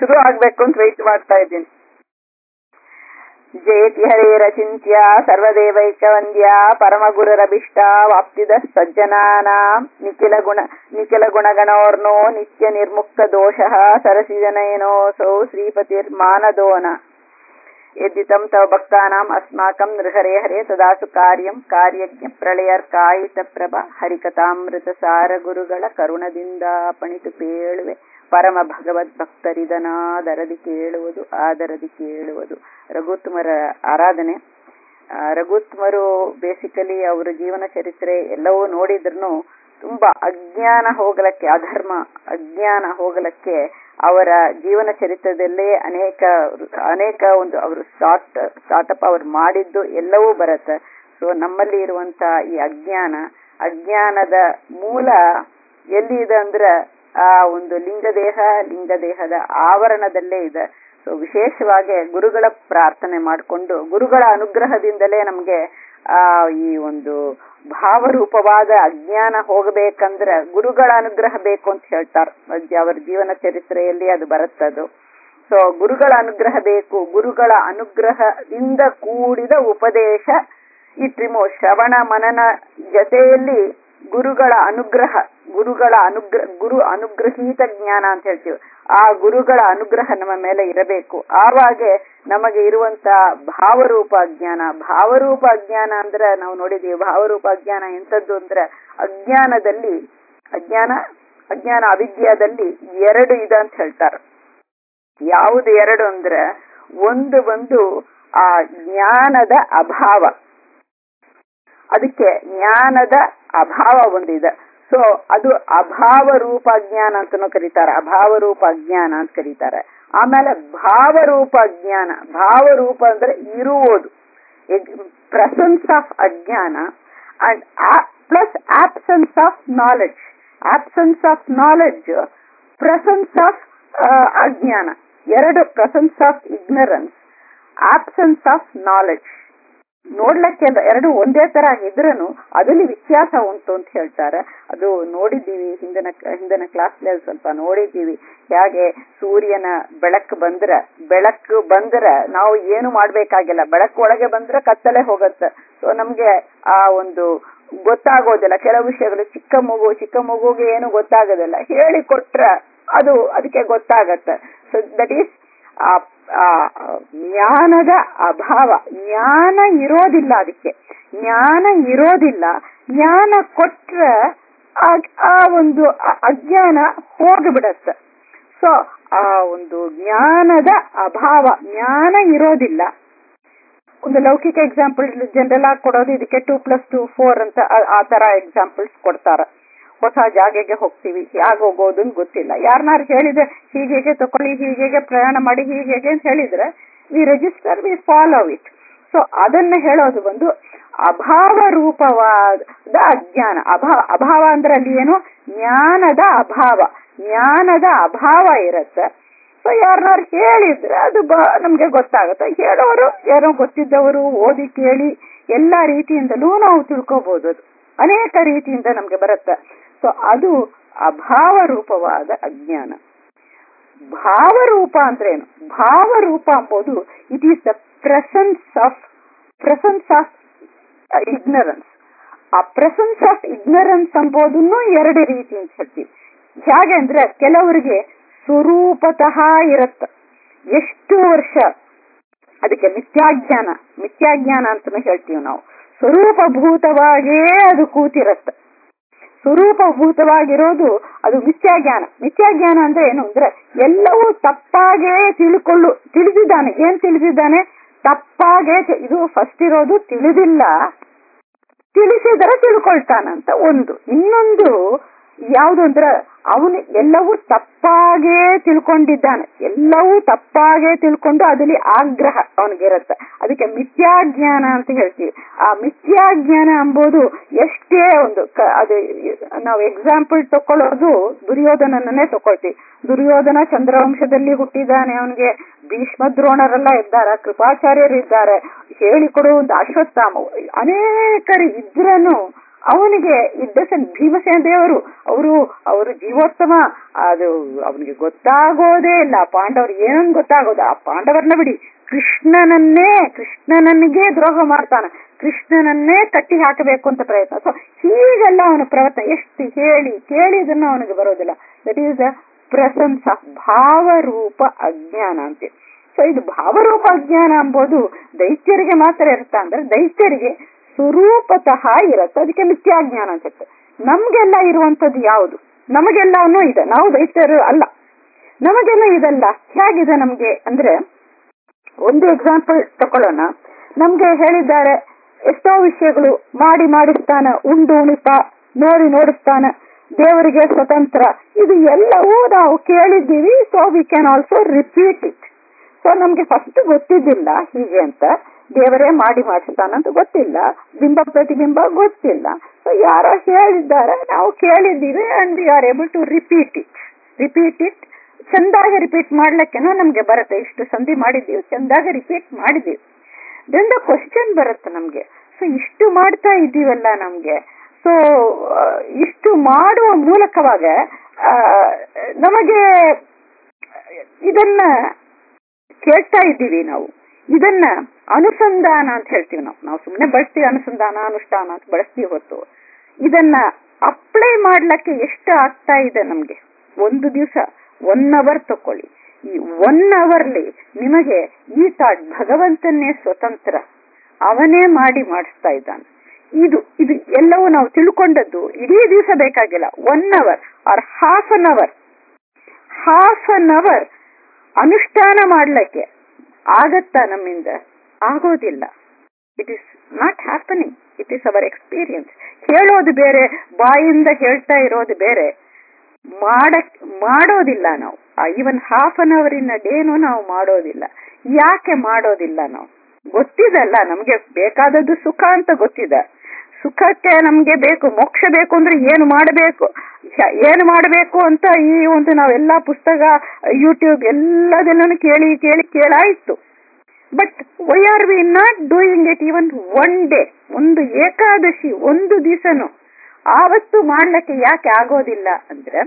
ಶುರು ಆಗ್ಬೇಕು ಅಂತ ವೆಯ್ಟ್ ಮಾಡ್ತಾ ಇದ್ದೀನಿ ಜಯತಿ ಹರೇರಚಿಂತ್ಯ ಸರ್ವದೇವೈಕ ವಂದ್ಯ ಪರಮ ಗುರುರಭಿಷ್ಟ ವಾಪ್ತಿದ ಸಜ್ಜನಾನಾಂ ನಿಖಿಲ ಗುಣ ನಿಖಿಲ ಗುಣಗಣೋರ್ನೋ ನಿತ್ಯ ನಿರ್ಮುಕ್ತ ದೋಷಃ ಸರಸಿಜನಯನೋಸೌ ಶ್ರೀಪತಿರ್ಮಾನದೋನ ಯದ್ದಿತಂ ತವ ಭಕ್ತಾನಾಂ ಅಸ್ಮಾಕಂ ನೃಹರೇ ಹರೇ ತದಾಸು ಕಾರ್ಯಂ ಕಾರ್ಯಜ್ಞ ಪ್ರಳಯರ್ಕಾಯಿತ ಪ್ರಭ ಹರಿಕಥಾಮೃತ ಸಾರ ಗುರುಗಳ ಕರುಣದಿಂದ ಪಣಿತು ಪೇಳುವೆ ಪರಮ ಭಗವದ್ ಭಕ್ತರಿದನಾದರದಿ ಕೇಳುವುದು ಆದರದಿ ಕೇಳುವುದು ರಘುತ್ಮರ ಆರಾಧನೆ ಆ, ರಘುತ್ಮರು ಬೇಸಿಕಲಿ ಅವರ ಜೀವನ ಚರಿತ್ರೆ ಎಲ್ಲವೂ ನೋಡಿದ್ರು ತುಂಬಾ ಅಜ್ಞಾನ ಹೋಗಲಕ್ಕೆ ಅಧರ್ಮ ಅಜ್ಞಾನ ಹೋಗಲಕ್ಕೆ ಅವರ ಜೀವನ ಚರಿತ್ರದಲ್ಲೇ ಅನೇಕ ಅನೇಕ ಒಂದು ಅವರು ಸ್ಟಾರ್ಟ್ ಸ್ಟಾರ್ಟಪ್ ಅವ್ರು ಮಾಡಿದ್ದು ಎಲ್ಲವೂ ಬರುತ್ತೆ ಸೊ ನಮ್ಮಲ್ಲಿ ಇರುವಂತ ಈ ಅಜ್ಞಾನ ಅಜ್ಞಾನದ ಮೂಲ ಎಲ್ಲಿ ಇದೆ ಅಂದ್ರೆ ಆ ಒಂದು ಲಿಂಗದೇಹ ಲಿಂಗದೇಹದ ಆವರಣದಲ್ಲೇ ಇದೆ ಸೊ ವಿಶೇಷವಾಗಿ ಗುರುಗಳ ಪ್ರಾರ್ಥನೆ ಮಾಡಿಕೊಂಡು ಗುರುಗಳ ಅನುಗ್ರಹದಿಂದಲೇ ನಮಗೆ ಆ ಈ ಒಂದು ಭಾವರೂಪವಾದ ಅಜ್ಞಾನ ಹೋಗಬೇಕಂದ್ರೆ ಗುರುಗಳ ಅನುಗ್ರಹ ಬೇಕು ಅಂತ ಹೇಳ್ತಾರೆ ಅವರ ಜೀವನ ಚರಿತ್ರೆಯಲ್ಲಿ ಅದು ಬರುತ್ತದು ಸೊ ಗುರುಗಳ ಅನುಗ್ರಹ ಬೇಕು ಗುರುಗಳ ಅನುಗ್ರಹದಿಂದ ಕೂಡಿದ ಉಪದೇಶ ಈ ಟ್ರಿಮೋ ಶ್ರವಣ ಮನನ ಜೊತೆಯಲ್ಲಿ ಗುರುಗಳ ಅನುಗ್ರಹ ಗುರುಗಳ ಅನುಗ್ರಹ ಗುರು ಅನುಗ್ರಹೀತ ಜ್ಞಾನ ಅಂತ ಹೇಳ್ತೀವಿ ಆ ಗುರುಗಳ ಅನುಗ್ರಹ ನಮ್ಮ ಮೇಲೆ ಇರಬೇಕು ಆವಾಗೆ ನಮಗೆ ಇರುವಂತ ಭಾವರೂಪ ಅಜ್ಞಾನ ಭಾವರೂಪ ಅಜ್ಞಾನ ಅಂದ್ರೆ ನಾವು ನೋಡಿದೀವಿ ಭಾವರೂಪ ಅಜ್ಞಾನ ಎಂತದ್ದು ಅಂದ್ರೆ ಅಜ್ಞಾನದಲ್ಲಿ ಅಜ್ಞಾನ ಅಜ್ಞಾನ ಅವಿದ್ಯಾದಲ್ಲಿ ಎರಡು ಇದೆ ಅಂತ ಹೇಳ್ತಾರೆ ಯಾವುದು ಎರಡು ಅಂದ್ರೆ ಒಂದು ಒಂದು ಆ ಜ್ಞಾನದ ಅಭಾವ ಅದಕ್ಕೆ ಜ್ಞಾನದ ಅಭಾವ ಒಂದಿದೆ ಸೊ ಅದು ಅಭಾವ ರೂಪ ಅಜ್ಞಾನ ಅಂತನೂ ಕರೀತಾರೆ ಅಭಾವ ರೂಪ ಅಜ್ಞಾನ ಅಂತ ಕರೀತಾರೆ ಆಮೇಲೆ ಭಾವರೂಪ ಅಜ್ಞಾನ ಭಾವರೂಪ ಅಂದ್ರೆ ಇರುವುದು ಪ್ರೆಸೆನ್ಸ್ ಆಫ್ ಅಜ್ಞಾನ and plus absence of knowledge absence of knowledge presence of ಅಜ್ಞಾನ ಎರಡು presence of ignorance absence of knowledge ನೋಡ್ಲಕ್ಕೆ ಎರಡು ಒಂದೇ ತರ ಇದ್ರನು ಅದಲ್ಲಿ ವ್ಯತ್ಯಾಸ ಉಂಟು ಅಂತ ಹೇಳ್ತಾರೆ ಅದು ನೋಡಿದ್ದೀವಿ ಹಿಂದಿನ ಹಿಂದಿನ ಕ್ಲಾಸ್ ಸ್ವಲ್ಪ ನೋಡಿದ್ದೀವಿ ಹೇಗೆ ಸೂರ್ಯನ ಬೆಳಕು ಬಂದ್ರೆ ಬೆಳಕು ಬಂದ್ರೆ ನಾವು ಏನು ಮಾಡ್ಬೇಕಾಗಿಲ್ಲ ಬೆಳಕು ಒಳಗೆ ಬಂದ್ರೆ ಕತ್ತಲೆ ಹೋಗುತ್ತೆ ಸೊ ನಮ್ಗೆ ಆ ಒಂದು ಗೊತ್ತಾಗೋದಿಲ್ಲ ಕೆಲವು ವಿಷಯಗಳು ಚಿಕ್ಕ ಮಗು ಚಿಕ್ಕ ಮಗುಗೆ ಏನು ಗೊತ್ತಾಗೋದಿಲ್ಲ ಹೇಳಿ ಕೊಟ್ರೆ ಅದು ಅದಕ್ಕೆ ಗೊತ್ತಾಗತ್ತೆ ಸೊ ದಟ್ ಈಸ್ ಆ ಜ್ಞಾನದ ಅಭಾವ ಜ್ಞಾನ ಇರೋದಿಲ್ಲ ಅದಕ್ಕೆ ಜ್ಞಾನ ಇರೋದಿಲ್ಲ ಜ್ಞಾನ ಕೊಟ್ರೆ ಆ ಒಂದು ಅಜ್ಞಾನ ಹೋಗಿಬಿಡತ್ತೆ ಸೊ ಆ ಒಂದು ಜ್ಞಾನದ ಅಭಾವ ಜ್ಞಾನ ಇರೋದಿಲ್ಲ ಒಂದು ಲೌಕಿಕ ಎಕ್ಸಾಂಪಲ್ ಜನರಲ್ ಆಗಿ ಕೊಡೋದು ಇದಕ್ಕೆ ಟೂ ಪ್ಲಸ್ ಟೂ ಫೋರ್ ಅಂತ ಆ ತರ ಎಕ್ಸಾಂಪಲ್ಸ್ ಕೊಡ್ತಾರೆ ಹೊಸ ಜಾಗೆಗೆ ಹೋಗ್ತೀವಿ ಹೇಗೆ ಹೋಗೋದು ಗೊತ್ತಿಲ್ಲ ಯಾರನ್ನಾರು ಹೇಳಿದ್ರೆ ಹೀಗೆ ತಕೊಳ್ಳಿ ಹೀಗೆ ಪ್ರಯಾಣ ಮಾಡಿ ಹೀಗೆ ಅಂತ ಹೇಳಿದ್ರೆ we register we follow it so ಅದನ್ನ ಹೇಳೋದು ಒಂದು ಅಭಾವ ರೂಪವಾದ ಅಜ್ಞಾನ ಅಭಾವ ಅಭಾವ ಅಂದ್ರೆ ಅಲ್ಲಿ ಏನು ಜ್ಞಾನದ ಅಭಾವ ಜ್ಞಾನದ ಅಭಾವ ಇರುತ್ತೆ ಸೊ ಯಾರನ್ನಾರು ಹೇಳಿದ್ರೆ ಅದು ಬ ನಮ್ಗೆ ಗೊತ್ತಾಗುತ್ತೆ ಹೇಳೋರು ಯಾರೋ ಗೊತ್ತಿದ್ದವರು ಓದಿ ಕೇಳಿ ಎಲ್ಲಾ ರೀತಿಯಿಂದಲೂ ನಾವು ತಿಳ್ಕೋಬಹುದು ಅದು ಅನೇಕ ರೀತಿಯಿಂದ ನಮ್ಗೆ ಬರುತ್ತೆ ಸೊ ಅದು ಅಭಾವ ರೂಪವಾದ ಅಜ್ಞಾನ ಭಾವರೂಪ ಅಂದ್ರೇನು ಭಾವರೂಪ ಎಂಬುದು it is the presence of presence of ignorance ಆ ಪ್ರೆಸೆನ್ಸ್ ಆಫ್ ಇಗ್ನರೆನ್ಸ್ ಎಂಬುದನ್ನು ಎರಡು ರೀತಿ ಅಂತ ಹೇಳ್ತೀವಿ ಹೇಗೆ ಅಂದ್ರೆ ಕೆಲವರಿಗೆ ಸ್ವರೂಪತಃ ಇರತ್ತ ಎಷ್ಟು ವರ್ಷ ಅದಕ್ಕೆ ಮಿಥ್ಯಾಜ್ಞಾನ ಮಿಥ್ಯಾಜ್ಞಾನ ಅಂತಾನು ಹೇಳ್ತೀವಿ ನಾವು ಸ್ವರೂಪಭೂತವಾಗೇ ಅದು ಕೂತಿರತ್ತೆ ಸ್ವರೂಪಭೂತವಾಗಿರೋದು ಅದು ಮಿಥ್ಯಾಜ್ಞಾನ ಮಿಥ್ಯಾಜ್ಞಾನ ಅಂದ್ರೆ ಏನು ಅಂದ್ರೆ ಎಲ್ಲವೂ ತಪ್ಪಾಗೇ ತಿಳ್ಕೊಳ್ಳು ತಿಳಿದಿದ್ದಾನೆ ಏನ್ ತಿಳಿದಿದ್ದಾನೆ ತಪ್ಪಾಗೆ ಇದು ಫಸ್ಟ್ ಇರೋದು ತಿಳಿದಿಲ್ಲ ತಿಳಿಸಿದರೆ ತಿಳ್ಕೊಳ್ತಾನಂತ ಒಂದು ಇನ್ನೊಂದು ಯಾವುದು ಅಂದ್ರೆ ಅವನು ಎಲ್ಲವೂ ತಪ್ಪಾಗೇ ತಿಳ್ಕೊಂಡಿದ್ದಾನೆ ಎಲ್ಲವೂ ತಪ್ಪಾಗೇ ತಿಳ್ಕೊಂಡು ಅದಲ್ಲಿ ಆಗ್ರಹ ಅವನಿಗಿರುತ್ತೆ ಅದಕ್ಕೆ ಮಿಥ್ಯಾಜ್ಞಾನ ಅಂತ ಹೇಳ್ತೀವಿ ಆ ಮಿಥ್ಯಾಜ್ಞಾನ ಎಂಬುದು ಎಷ್ಟೇ ಒಂದು ಅದು ನಾವು ಎಕ್ಸಾಂಪಲ್ ತಕೊಳ್ಳೋದು ದುರ್ಯೋಧನನ್ನೇ ತಕೊಳ್ತೀವಿ ದುರ್ಯೋಧನ ಚಂದ್ರವಂಶದಲ್ಲಿ ಹುಟ್ಟಿದ್ದಾನೆ ಅವನಿಗೆ ಭೀಷ್ಮ ದ್ರೋಣರೆಲ್ಲ ಇದ್ದಾರೆ ಕೃಪಾಚಾರ್ಯರು ಇದ್ದಾರೆ ಹೇಳಿಕೊಡುವಂತ ಅಶ್ವತ್ಥಾಮ ಅನೇಕರು ಇದ್ರನು ಅವನಿಗೆ ಇದ್ದಸನ್ ಭೀಮಸೇನ ದೇವರು ಅವರು ಅವರು ಜೀವೋತ್ತಮ ಅದು ಅವನಿಗೆ ಗೊತ್ತಾಗೋದೇ ಇಲ್ಲ ಪಾಂಡವರು ಏನೊಂದು ಗೊತ್ತಾಗೋದು ಆ ಪಾಂಡವರನ್ನ ಬಿಡಿ ಕೃಷ್ಣನನ್ನೇ ಕೃಷ್ಣನನ್ನಿಗೆ ದ್ರೋಹ ಮಾಡ್ತಾನೆ ಕೃಷ್ಣನನ್ನೇ ಕಟ್ಟಿ ಹಾಕಬೇಕು ಅಂತ ಪ್ರಯತ್ನ ಸೊ ಹೀಗೆಲ್ಲ ಅವನ ಪ್ರಯತ್ನ ಎಷ್ಟು ಹೇಳಿ ಕೇಳಿದನ್ನು ಅವನಿಗೆ ಬರೋದಿಲ್ಲ that is a presence of ಭಾವರೂಪ ಅಜ್ಞಾನ ಅಂತೆ ಸೊ ಇದು ಭಾವರೂಪ ಅಜ್ಞಾನ ಎಂಬುದು ದೈತ್ಯರಿಗೆ ಮಾತ್ರ ಇರುತ್ತ ಅಂದ್ರೆ ದೈತ್ಯರಿಗೆ ಸ್ವರೂಪತಃ ಇರುತ್ತೆ ಅದಕ್ಕೆ ಮಿಥ್ಯಾಜ್ಞಾನ ಅನ್ಸುತ್ತೆ ನಮ್ಗೆಲ್ಲ ಇರುವಂತದ್ದು ಯಾವುದು ನಮಗೆಲ್ಲಾನು ಇದೆ ನಾವು ದೈತ್ಯರು ಅಲ್ಲ ನಮಗೆಲ್ಲ ಇದಲ್ಲ ಹೇಗಿದೆ ನಮ್ಗೆ ಅಂದ್ರೆ ಒಂದು ಎಕ್ಸಾಂಪಲ್ ತಕೊಳ್ಳೋಣ ನಮ್ಗೆ ಹೇಳಿದ್ದಾರೆ ಎಷ್ಟೋ ವಿಷಯಗಳು ಮಾಡಿ ಮಾಡಿಸ್ತಾನ ಉಂಡು ಉಣಿತ ನೋಡಿ ನೋಡಿಸ್ತಾನ ದೇವರಿಗೆ ಸ್ವತಂತ್ರ ಇದು ಎಲ್ಲವೂ ನಾವು ಕೇಳಿದ್ದೀವಿ so we can also repeat it so ನಮ್ಗೆ ಫಸ್ಟ್ ಗೊತ್ತಿದ್ದಿಲ್ಲ ಹೀಗೆ ಅಂತ ದೇವರೇ ಮಾಡಿ ಮಾಡಿಸ್ತಾನಂತ ಗೊತ್ತಿಲ್ಲ ಬಿಂಬ ಪ್ರತಿಬಿಂಬ ಗೊತ್ತಿಲ್ಲ ಸೊ ಯಾರೋ ಹೇಳಿದ್ದಾರೆ ನಾವು ಕೇಳಿದ್ದೀವಿ and we are able to repeat it repeat it ಚಂದಾಗಿ ರಿಪೀಟ್ ಮಾಡ್ಲಿಕ್ಕೆನೋ ನಮ್ಗೆ ಬರುತ್ತೆ ಇಷ್ಟು ಸಂಧಿ ಮಾಡಿದ್ದೀವಿ ಚಂದಾಗಿ ರಿಪೀಟ್ ಮಾಡಿದ್ದೀವಿ ದೆನ್ ದ ಕ್ವಶನ್ ಬರುತ್ತೆ ನಮ್ಗೆ ಸೊ ಇಷ್ಟು ಮಾಡ್ತಾ ಇದ್ದೀವಲ್ಲ ನಮ್ಗೆ ಸೊ ಇಷ್ಟು ಮಾಡುವ ಮೂಲಕವಾಗ ನಮಗೆ ಇದನ್ನ ಕೇಳ್ತಾ ಇದ್ದೀವಿ ನಾವು ಇದನ್ನ ಅನುಸಂಧಾನ ಅಂತ ಹೇಳ್ತೀವಿ ನಾವು ನಾವು ಸುಮ್ಮನೆ ಬಳಸ್ತೀವಿ ಅನುಸಂಧಾನ ಅನುಷ್ಠಾನ ಅಂತ ಬಳಸ್ತೀವಿ ಹೊತ್ತು ಇದನ್ನ ಅಪ್ಲೈ ಮಾಡ್ಲಿಕ್ಕೆ ಎಷ್ಟು ಆಗ್ತಾ ಇದೆ ನಮ್ಗೆ ಒಂದು ದಿವಸ ಒನ್ ಅವರ್ ತಕೊಳ್ಳಿ ಈ ಒನ್ ಅವರ್ಲಿ ನಿಮಗೆ ಈ ಥಾಟ್ ಭಗವಂತನೇ ಸ್ವತಂತ್ರ ಅವನೇ ಮಾಡಿ ಮಾಡಿಸ್ತಾ ಇದ್ದಾನೆ ಇದು ಇದು ಎಲ್ಲವೂ ನಾವು ತಿಳ್ಕೊಂಡದ್ದು ಇಡೀ ದಿವಸ ಬೇಕಾಗಿಲ್ಲ one hour or half an hour half an hour ಅನುಷ್ಠಾನ ಮಾಡ್ಲಿಕ್ಕೆ ಆಗತ್ತಾ ನಮ್ಮಿಂದ ಆಗೋದಿಲ್ಲ it is not happening it is our experience ಹೇಳೋದು ಬೇರೆ ಬಾಯಿಂದ ಹೇಳ್ತಾ ಇರೋದು ಬೇರೆ ಮಾಡಕ್ ಮಾಡೋದಿಲ್ಲ ನಾವು even half an hour in ಡೇನು ನಾವು ಮಾಡೋದಿಲ್ಲ ಯಾಕೆ ಮಾಡೋದಿಲ್ಲ ನಾವು ಗೊತ್ತಿದಲ್ಲ ನಮ್ಗೆ ಬೇಕಾದದ್ದು ಸುಖ ಅಂತ ಗೊತ್ತಿದೆ ಸುಖಕ್ಕೆ ನಮ್ಗೆ ಬೇಕು ಮೋಕ್ಷ ಬೇಕು ಅಂದ್ರೆ ಏನು ಮಾಡಬೇಕು ಏನು ಮಾಡಬೇಕು ಅಂತ ಈ ಒಂದು ನಾವೆಲ್ಲಾ ಪುಸ್ತಕ ಯೂಟ್ಯೂಬ್ ಎಲ್ಲದೆಲ್ಲನು ಕೇಳಿ ಕೇಳಿ ಕೇಳಾಯ್ತು but why are we not doing it even one day ಒಂದು ಏಕಾದಶಿ ಒಂದು ದಿವಸನು ಆವತ್ತು ಮಾಡ್ಲಿಕ್ಕೆ ಯಾಕೆ ಆಗೋದಿಲ್ಲ ಅಂದ್ರೆ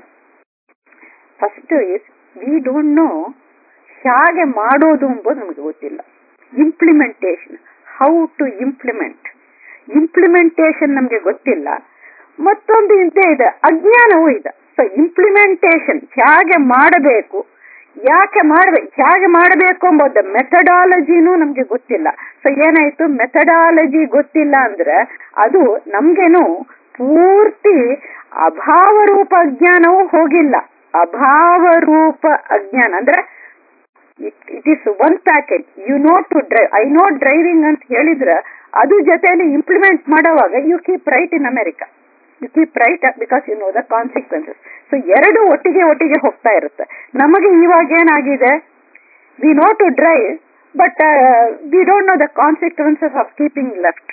first is we don't know ಹೇಗೆ ಮಾಡೋದು ಎಂಬುದು ನಮಗೆ ಗೊತ್ತಿಲ್ಲ implementation how to implement implementation ನಮ್ಗೆ ಗೊತ್ತಿಲ್ಲ ಮತ್ತೊಂದು ಇದ್ದೇ ಇದೆ ಅಜ್ಞಾನವೂ ಇದೆ ಸೊ ಇಂಪ್ಲಿಮೆಂಟೇಶನ್ ಹೇಗೆ ಮಾಡಬೇಕು ಯಾಕೆ ಮಾಡಬೇಕು ಹೇಗೆ ಮಾಡಬೇಕು ಎಂಬುದು ಮೆಥಡಾಲಜಿನೂ ನಮ್ಗೆ ಗೊತ್ತಿಲ್ಲ ಸೊ ಏನಾಯ್ತು ಮೆಥಡಾಲಜಿ ಗೊತ್ತಿಲ್ಲ ಅಂದ್ರೆ ಅದು ನಮ್ಗೇನು ಪೂರ್ತಿ ಅಭಾವರೂಪ ಅಜ್ಞಾನವೂ ಹೋಗಿಲ್ಲ ಅಭಾವರೂಪ ಅಜ್ಞಾನ ಅಂದ್ರೆ it is one packet you know to drive I know driving ಅಂತ ಹೇಳಿದ್ರೆ ಅದು ಜೊತೆಯಲ್ಲಿ ಇಂಪ್ಲಿಮೆಂಟ್ ಮಾಡುವಾಗ you keep right in America you keep right because you know the consequences so ಎರಡು ಒಟ್ಟಿಗೆ ಒಟ್ಟಿಗೆ ಹೋಗ್ತಾ ಇರುತ್ತೆ ನಮಗೆ ಇವಾಗ ಏನಾಗಿದೆ we know to drive but we don't know the consequences of keeping left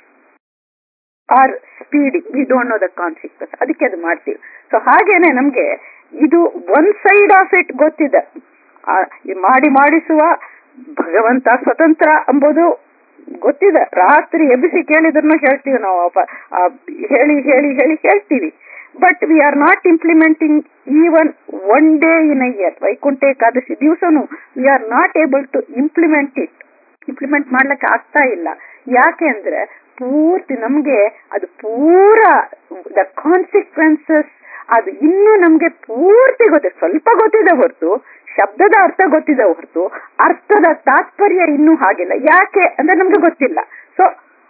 or speeding we don't know the consequence ಅದಕ್ಕೆ ಅದು ಮಾಡ್ತೀವಿ ಸೊ ಹಾಗೇನೆ ನಮ್ಗೆ ಇದು ಒನ್ ಸೈಡ್ ಆಫ್ ಇಟ್ ಗೊತ್ತಿದೆ ಮಾಡಿ ಮಾಡಿಸುವ ಭಗವಂತ ಸ್ವತಂತ್ರ ಎಂಬುದು ಗೊತ್ತಿದೆ ರಾತ್ರಿ ಎಬ್ಬಿಸಿ ಕೇಳಿದ್ರು ಹೇಳ್ತೀವಿ ನಾವು ಹೇಳಿ ಹೇಳಿ ಹೇಳಿ ಹೇಳ್ತೀವಿ but we are not implementing even one day in a year Vaikuntha Ekadashi ದಿವಸನು we are not able to implement it implement ಮಾಡ್ಲಿಕ್ಕೆ ಆಗ್ತಾ ಇಲ್ಲ ಯಾಕೆ ಅಂದ್ರೆ ಪೂರ್ತಿ ನಮ್ಗೆ ಅದು ಪೂರ ದ ಕಾನ್ಸಿಕ್ವೆನ್ಸಸ್ ಅದು ಇನ್ನೂ ನಮ್ಗೆ ಪೂರ್ತಿ ಗೊತ್ತಿದೆ ಸ್ವಲ್ಪ ಗೊತ್ತಿದೆ ಹೊರತು ಶಬ್ದದ ಅರ್ಥ ಗೊತ್ತಿದೆ ಹೊರತು ಅರ್ಥದ ತಾತ್ಪರ್ಯ ಇನ್ನೂ ಹಾಗಿಲ್ಲ ಯಾಕೆ ಅಂದ್ರೆ ನಮ್ಗೆ ಗೊತ್ತಿಲ್ಲ ಸೊ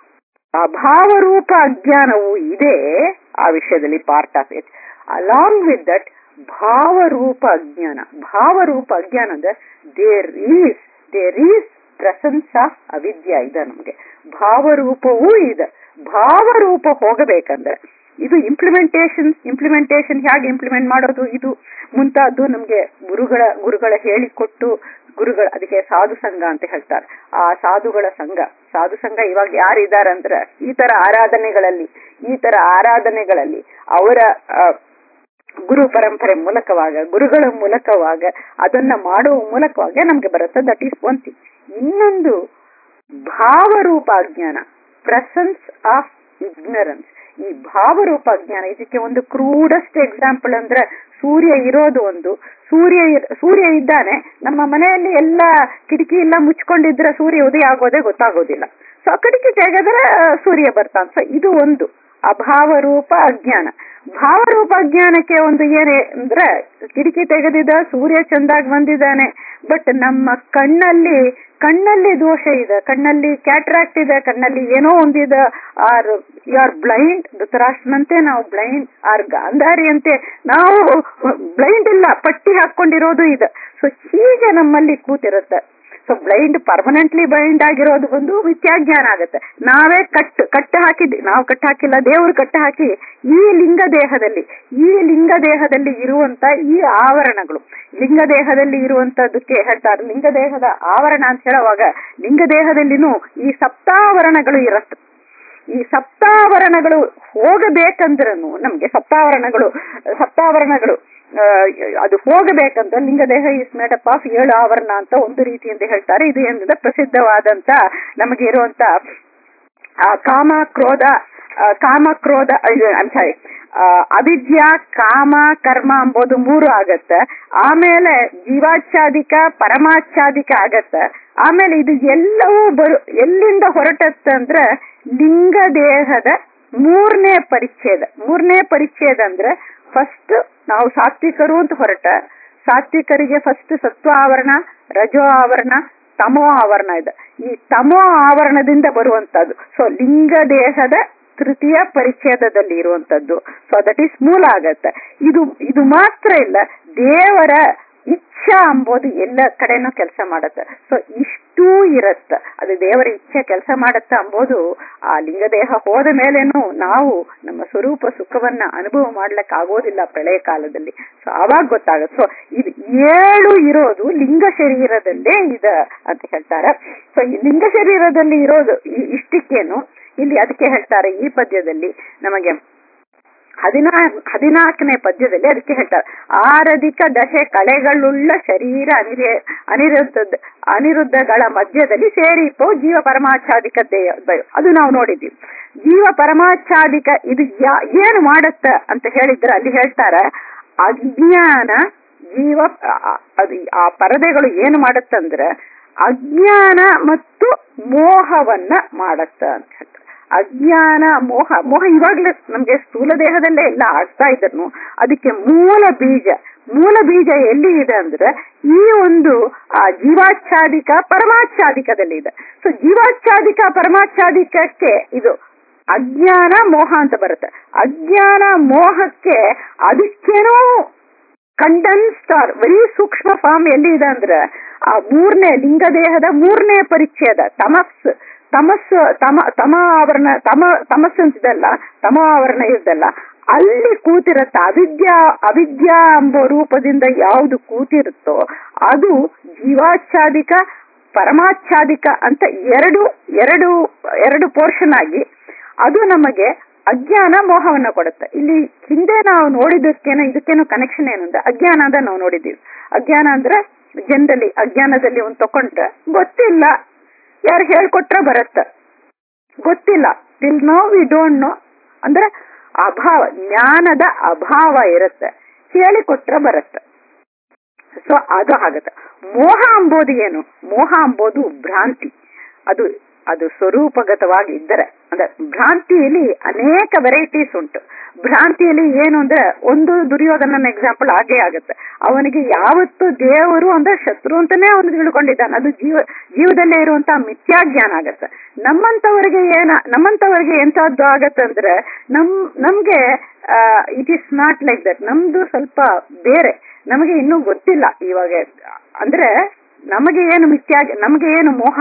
ಅಭಾವರೂಪ ಅಜ್ಞಾನವು ಇದೆ ಆ ವಿಷಯದಲ್ಲಿ part of it along with that ಭಾವರೂಪ ಅಜ್ಞಾನ ಭಾವರೂಪ ಅಜ್ಞಾನ ಅಂದ್ರೆ there is there is presence of ಅವಿದ್ಯ ಇದೆ ನಮ್ಗೆ ಭಾವರೂಪವೂ ಇದೆ ಭಾವರೂಪ ಹೋಗಬೇಕಂದ್ರೆ ಇದು ಇಂಪ್ಲಿಮೆಂಟೇಶನ್ ಇಂಪ್ಲಿಮೆಂಟೇಶನ್ ಹೇಗೆ ಇಂಪ್ಲಿಮೆಂಟ್ ಮಾಡೋದು ಇದು ಮುಂತಾದ್ದು ನಮ್ಗೆ ಗುರುಗಳ ಗುರುಗಳ ಹೇಳಿಕೊಟ್ಟು ಗುರುಗಳ ಅದಕ್ಕೆ ಸಾಧು ಸಂಘ ಅಂತ ಹೇಳ್ತಾರೆ ಆ ಸಾಧುಗಳ ಸಂಘ ಸಾಧು ಸಂಘ ಇವಾಗ ಯಾರಿದ್ದಾರೆ ಅಂದ್ರೆ ಈ ತರ ಆರಾಧನೆಗಳಲ್ಲಿ ಈ ತರ ಆರಾಧನೆಗಳಲ್ಲಿ ಅವರ ಗುರು ಪರಂಪರೆ ಮೂಲಕವಾಗ ಗುರುಗಳ ಮೂಲಕವಾಗ ಅದನ್ನ ಮಾಡುವ ಮೂಲಕವಾಗ ನಮ್ಗೆ ಬರುತ್ತೆ ದಟ್ ಈಸ್ ಒನ್ ಥಿಂಗ್ ಇನ್ನೊಂದು ಭಾವರೂಪ ಅಜ್ಞಾನ ಪ್ರೆಸೆನ್ಸ್ ಆಫ್ ಇಗ್ನರೆನ್ಸ್ ಈ ಭಾವರೂಪ ಅಜ್ಞಾನ ಇದಕ್ಕೆ ಒಂದು ಕ್ರೂಡೆಸ್ಟ್ ಎಕ್ಸಾಂಪಲ್ ಅಂದ್ರೆ ಸೂರ್ಯ ಇರೋದು ಒಂದು ಸೂರ್ಯ ಇರ್- ಸೂರ್ಯ ಇದ್ದಾನೆ ನಮ್ಮ ಮನೆಯಲ್ಲಿ ಎಲ್ಲ ಕಿಟಕಿ ಎಲ್ಲ ಮುಚ್ಕೊಂಡಿದ್ರೆ ಸೂರ್ಯ ಉದಯ ಆಗೋದೇ ಗೊತ್ತಾಗೋದಿಲ್ಲ ಸೊ ಕಿಟಕಿ ತೆಗೆದ್ರೆ ಆ, ಸೂರ್ಯ ಬರ್ತಾನೆ ಸೊ ಇದು ಒಂದು ಅಭಾವರೂಪ ಅಜ್ಞಾನ ಭಾವರೂಪ ಅಜ್ಞಾನಕ್ಕೆ ಒಂದು ಏನೇ ಅಂದ್ರೆ ಕಿಟಕಿ ತೆಗೆದಿದ್ದ ಸೂರ್ಯ ಚಂದಾಗಿ ಬಂದಿದ್ದಾನೆ ಬಟ್ ನಮ್ಮ ಕಣ್ಣಲ್ಲಿ ಕಣ್ಣಲ್ಲಿ ದೋಷ ಇದೆ ಕಣ್ಣಲ್ಲಿ ಕ್ಯಾಟ್ರಾಕ್ಟ್ ಇದೆ ಕಣ್ಣಲ್ಲಿ ಏನೋ ಒಂದಿದೆ ಆರ್ ಯು ಆರ್ ಬ್ಲೈಂಡ್ ಧೃತರಾಷ್ಟ್ರನಂತೆ ನಾವು ಬ್ಲೈಂಡ್ ಆರ್ ಗಾಂಧಾರಿಯಂತೆ ನಾವು ಬ್ಲೈಂಡ್ ಇಲ್ಲ ಪಟ್ಟಿ ಹಾಕೊಂಡಿರೋದು ಇದೆ ಸೊ ಹೀಗೆ ನಮ್ಮಲ್ಲಿ ಕೂತಿರುತ್ತೆ ಸೊ ಬ್ಲೈಂಡ್ ಪರ್ಮನೆಂಟ್ಲಿ ಬ್ಲೈಂಡ್ ಆಗಿರೋದು ಒಂದು ಮಿಥ್ಯಾಜ್ಞಾನ ಆಗುತ್ತೆ ನಾವೇ ಕಟ್ಟು ಕಟ್ಟು ಹಾಕಿದ್ವಿ ನಾವು ಕಟ್ಟು ಹಾಕಿಲ್ಲ ದೇವರು ಕಟ್ಟು ಹಾಕಿ ಈ ಲಿಂಗ ದೇಹದಲ್ಲಿ ಈ ಲಿಂಗ ದೇಹದಲ್ಲಿ ಇರುವಂತ ಈ ಆವರಣಗಳು ಲಿಂಗ ದೇಹದಲ್ಲಿ ಇರುವಂತದಕ್ಕೆ ಹೇಳ್ತಾರೆ ಲಿಂಗ ದೇಹದ ಆವರಣ ಅಂತ ಹೇಳುವಾಗ ಲಿಂಗ ದೇಹದಲ್ಲಿನೂ ಈ ಸಪ್ತಾವರಣಗಳು ಇರತ್ತೆ ಈ ಸಪ್ತಾವರಣಗಳು ಹೋಗಬೇಕಂದ್ರೂ ನಮ್ಗೆ ಸಪ್ತಾವರಣಗಳು ಸಪ್ತಾವರಣಗಳು ಆ, ಅದು ಹೋಗಬೇಕಂದ್ರೆ ಲಿಂಗದೇಹ ಇಸ್ ಮೇಡಪ್ ಆಫ್ ಏಳು ಆವರಣ ಅಂತ ಒಂದು ರೀತಿಯಿಂದ ಹೇಳ್ತಾರೆ ಇದು ಏನಂದ್ರೆ ಪ್ರಸಿದ್ಧವಾದಂತ ನಮಗೆ ಇರುವಂತ ಆ, ಕಾಮ ಕ್ರೋಧ ಆ, ಕಾಮ ಕ್ರೋಧ ಸಾರಿ ಅವಿದ್ಯಾ ಕಾಮ ಕರ್ಮ ಎಂಬುದು ಮೂರು ಆಗತ್ತೆ ಆಮೇಲೆ ಜೀವಾಚ್ಛಾದಿಕ ಪರಮಾಚ್ಛಾದಿಕ ಆಗತ್ತೆ ಆಮೇಲೆ ಇದು ಎಲ್ಲವೂ ಬರು ಎಲ್ಲಿಂದ ಹೊರಟತ್ತಂದ್ರೆ ಲಿಂಗ ದೇಹದ ಮೂರನೇ ಪರಿಚ್ಛೇದ ಮೂರನೇ ಪರಿಚ್ಛೇದ ಅಂದ್ರೆ ಫಸ್ಟ್ ನಾವು ಸಾತ್ವಿಕರು ಅಂತ ಹೊರಟ ಸಾತ್ವಿಕರಿಗೆ ಫಸ್ಟ್ ಸತ್ವ ಆವರಣ ರಜೋ ಆವರಣ ತಮೋ ಆವರಣ ಇದೆ ಈ ತಮೋ ಆವರಣದಿಂದ ಬರುವಂತದ್ದು ಸೊ ಲಿಂಗ ದೇಹದ ತೃತೀಯ ಪರಿಚ್ಛೇದದಲ್ಲಿ ಇರುವಂತದ್ದು ಸೊ ದಟ್ ಈಸ್ ಮೂಲ ಆಗತ್ತೆ ಇದು ಇದು ಮಾತ್ರ ಇಲ್ಲ ದೇವರ ಇಚ್ಛಾ ಅಂಬೋದು ಎಲ್ಲ ಕಡೆನೂ ಕೆಲಸ ಮಾಡತ್ತೆ ಸೊ ಇಷ್ಟೂ ಇರತ್ತ ಅದು ದೇವರ ಇಚ್ಛೆ ಕೆಲಸ ಮಾಡತ್ತ ಅಂಬೋದು ಆ ಲಿಂಗದೇಹ ಹೋದ ಮೇಲೇನು ನಾವು ನಮ್ಮ ಸ್ವರೂಪ ಸುಖವನ್ನ ಅನುಭವ ಮಾಡ್ಲಿಕ್ಕೆ ಆಗೋದಿಲ್ಲ ಪ್ರಳಯ ಕಾಲದಲ್ಲಿ ಸೊ ಅವಾಗ ಗೊತ್ತಾಗುತ್ತೆ ಸೊ ಇದು ಏಳು ಇರೋದು ಲಿಂಗ ಶರೀರದಲ್ಲೇ ಇದ ಅಂತ ಹೇಳ್ತಾರೆ ಸೊ ಈ ಲಿಂಗ ಶರೀರದಲ್ಲಿ ಇರೋದು ಈ- ಇಷ್ಟಕ್ಕೇನು ಇಲ್ಲಿ ಅದಕ್ಕೆ ಹೇಳ್ತಾರೆ ಈ ಪದ್ಯದಲ್ಲಿ ನಮಗೆ ಹದಿನಾ ಹದಿನಾಲ್ಕನೇ ಪದ್ಯದಲ್ಲಿ ಅದಕ್ಕೆ ಹೇಳ್ತಾರೆ ಆರಧಿಕ ದಶೆ ಕಳೆಗಳುಳ್ಳ ಶರೀರ ಅನಿರ ಅನಿರುದ್ಧ ಅನಿರುದ್ಧಗಳ ಮಧ್ಯದಲ್ಲಿ ಸೇರಿಪೋ ಜೀವ ಪರಮಾಚ್ಛಾದಿಕ ದೇಹ ಬಯ- ಅದು ನಾವು ನೋಡಿದ್ದೀವಿ ಜೀವ ಪರಮಾಚ್ಛಾದಿಕ ಇದು ಯಾ- ಏನು ಮಾಡತ್ತ ಅಂತ ಹೇಳಿದ್ರೆ ಅಲ್ಲಿ ಹೇಳ್ತಾರೆ ಅಜ್ಞಾನ ಜೀವ ಆ- ಅದು ಆ ಪರದೆಗಳು ಏನು ಮಾಡತ್ತಂದ್ರೆ ಅಜ್ಞಾನ ಮತ್ತು ಮೋಹವನ್ನ ಮಾಡತ್ತ ಅಂತ ಹೇಳ್ತಾರೆ ಅಜ್ಞಾನ ಮೋಹ ಮೋಹ ಇವಾಗ್ಲೇ ನಮ್ಗೆ ಸ್ಥೂಲ ದೇಹದಲ್ಲೇ ಎಲ್ಲ ಆಗ್ತಾ ಇದ್ರು ಅದಕ್ಕೆ ಮೂಲ ಬೀಜ ಮೂಲ ಬೀಜ ಎಲ್ಲಿ ಇದೆ ಅಂದ್ರೆ ಈ ಒಂದು ಆ ಜೀವಾಚ್ಛಾದಿಕ ಪರಮಾಚ್ಛಾದಿಕದಲ್ಲಿ ಇದೆ ಸೊ ಜೀವಾಚ್ಛಾದಿಕ ಪರಮಾಚ್ಛಾದಿಕಕ್ಕೆ ಇದು ಅಜ್ಞಾನ ಮೋಹ ಅಂತ ಬರುತ್ತೆ ಅಜ್ಞಾನ ಮೋಹಕ್ಕೆ ಅದಕ್ಕೇನೋ ಕಂಡನ್ಸ್ಡ್ ಆರ್ ವೆರಿ ಸೂಕ್ಷ್ಮ ಫಾರ್ಮ್ ಎಲ್ಲಿ ಇದೆ ಅಂದ್ರೆ ಆ ಮೂರನೇ ಲಿಂಗ ದೇಹದ ಮೂರನೇ ಪರಿಚ್ಛೇದ ತಮಸ್ ತಮಸ್ಸು ತಮ ತಮ ಆವರಣ ತಮ ತಮಸ್ಸು ಅಂತಿದಲ್ಲ ತಮ ಆವರಣ ಇದ್ದಲ್ಲ ಅಲ್ಲಿ ಕೂತಿರತ್ತ ಅವಿದ್ಯಾ ಅವಿದ್ಯಾ ಎಂಬ ರೂಪದಿಂದ ಯಾವುದು ಕೂತಿರುತ್ತೋ ಅದು ಜೀವಾಚ್ಛಾದಿಕ ಪರಮಾಚ್ಛಾದಿಕ ಅಂತ ಎರಡು ಎರಡು ಎರಡು ಪೋರ್ಷನ್ ಆಗಿ ಅದು ನಮಗೆ ಅಜ್ಞಾನ ಮೋಹವನ್ನ ಕೊಡುತ್ತೆ ಇಲ್ಲಿ ಹಿಂದೆ ನಾವು ನೋಡಿದಕ್ಕೇನೋ ಇದಕ್ಕೇನೋ ಕನೆಕ್ಷನ್ ಏನು ಅಂದ್ರೆ ಅಜ್ಞಾನ ಅಂತ ನಾವು ನೋಡಿದ್ದೀವಿ ಅಜ್ಞಾನ ಅಂದ್ರೆ ಜನರಲಿ ಅಜ್ಞಾನದಲ್ಲಿ ಒಂದು ತಕೊಂಡ್ರೆ ಗೊತ್ತಿಲ್ಲ ಯಾರು ಹೇಳ್ಕೊಟ್ರೆ ಬರತ್ತ ಗೊತ್ತಿಲ್ಲ till no we don't know ಅಂದ್ರೆ ಅಭಾವ ಜ್ಞಾನದ ಅಭಾವ ಇರುತ್ತೆ ಹೇಳಿಕೊಟ್ರೆ ಬರುತ್ತೆ ಸೊ ಅದು ಆಗತ್ತೆ ಮೋಹ ಅಂಬೋದು ಏನು ಮೋಹ ಅಂಬೋದು ಭ್ರಾಂತಿ ಅದು ಅದು ಸ್ವರೂಪಗತವಾಗಿ ಇದ್ದರೆ ಅಂದ್ರೆ ಭ್ರಾಂತಿಯಲ್ಲಿ ಅನೇಕ ವೆರೈಟೀಸ್ ಉಂಟು ಭ್ರಾಂತಿಯಲ್ಲಿ ಏನು ಅಂದ್ರೆ ಒಂದು ದುರ್ಯೋಧನನ ಎಕ್ಸಾಂಪಲ್ ಆಗೇ ಆಗುತ್ತೆ ಅವನಿಗೆ ಯಾವತ್ತು ದೇವರು ಅಂದ್ರೆ ಶತ್ರು ಅಂತಾನೆ ಅವನು ತಿಳ್ಕೊಂಡಿದ್ದಾನೆ ಅದು ಜೀವ ಜೀವದಲ್ಲೇ ಇರುವಂತಹ ಮಿಥ್ಯಾಜ್ಞಾನ ಆಗತ್ತೆ ನಮ್ಮಂತವರಿಗೆ ಏನ ನಮ್ಮಂತವರಿಗೆ ಎಂತದ್ದು ಆಗತ್ತಂದ್ರೆ ನಮ್ ನಮ್ಗೆ it is not like that ನಮ್ದು ಸ್ವಲ್ಪ ಬೇರೆ ನಮಗೆ ಇನ್ನೂ ಗೊತ್ತಿಲ್ಲ ಇವಾಗ ಅಂದ್ರೆ ನಮಗೆ ಏನು ಮಿಥ್ಯಾ ನಮಗೆ ಏನು ಮೋಹ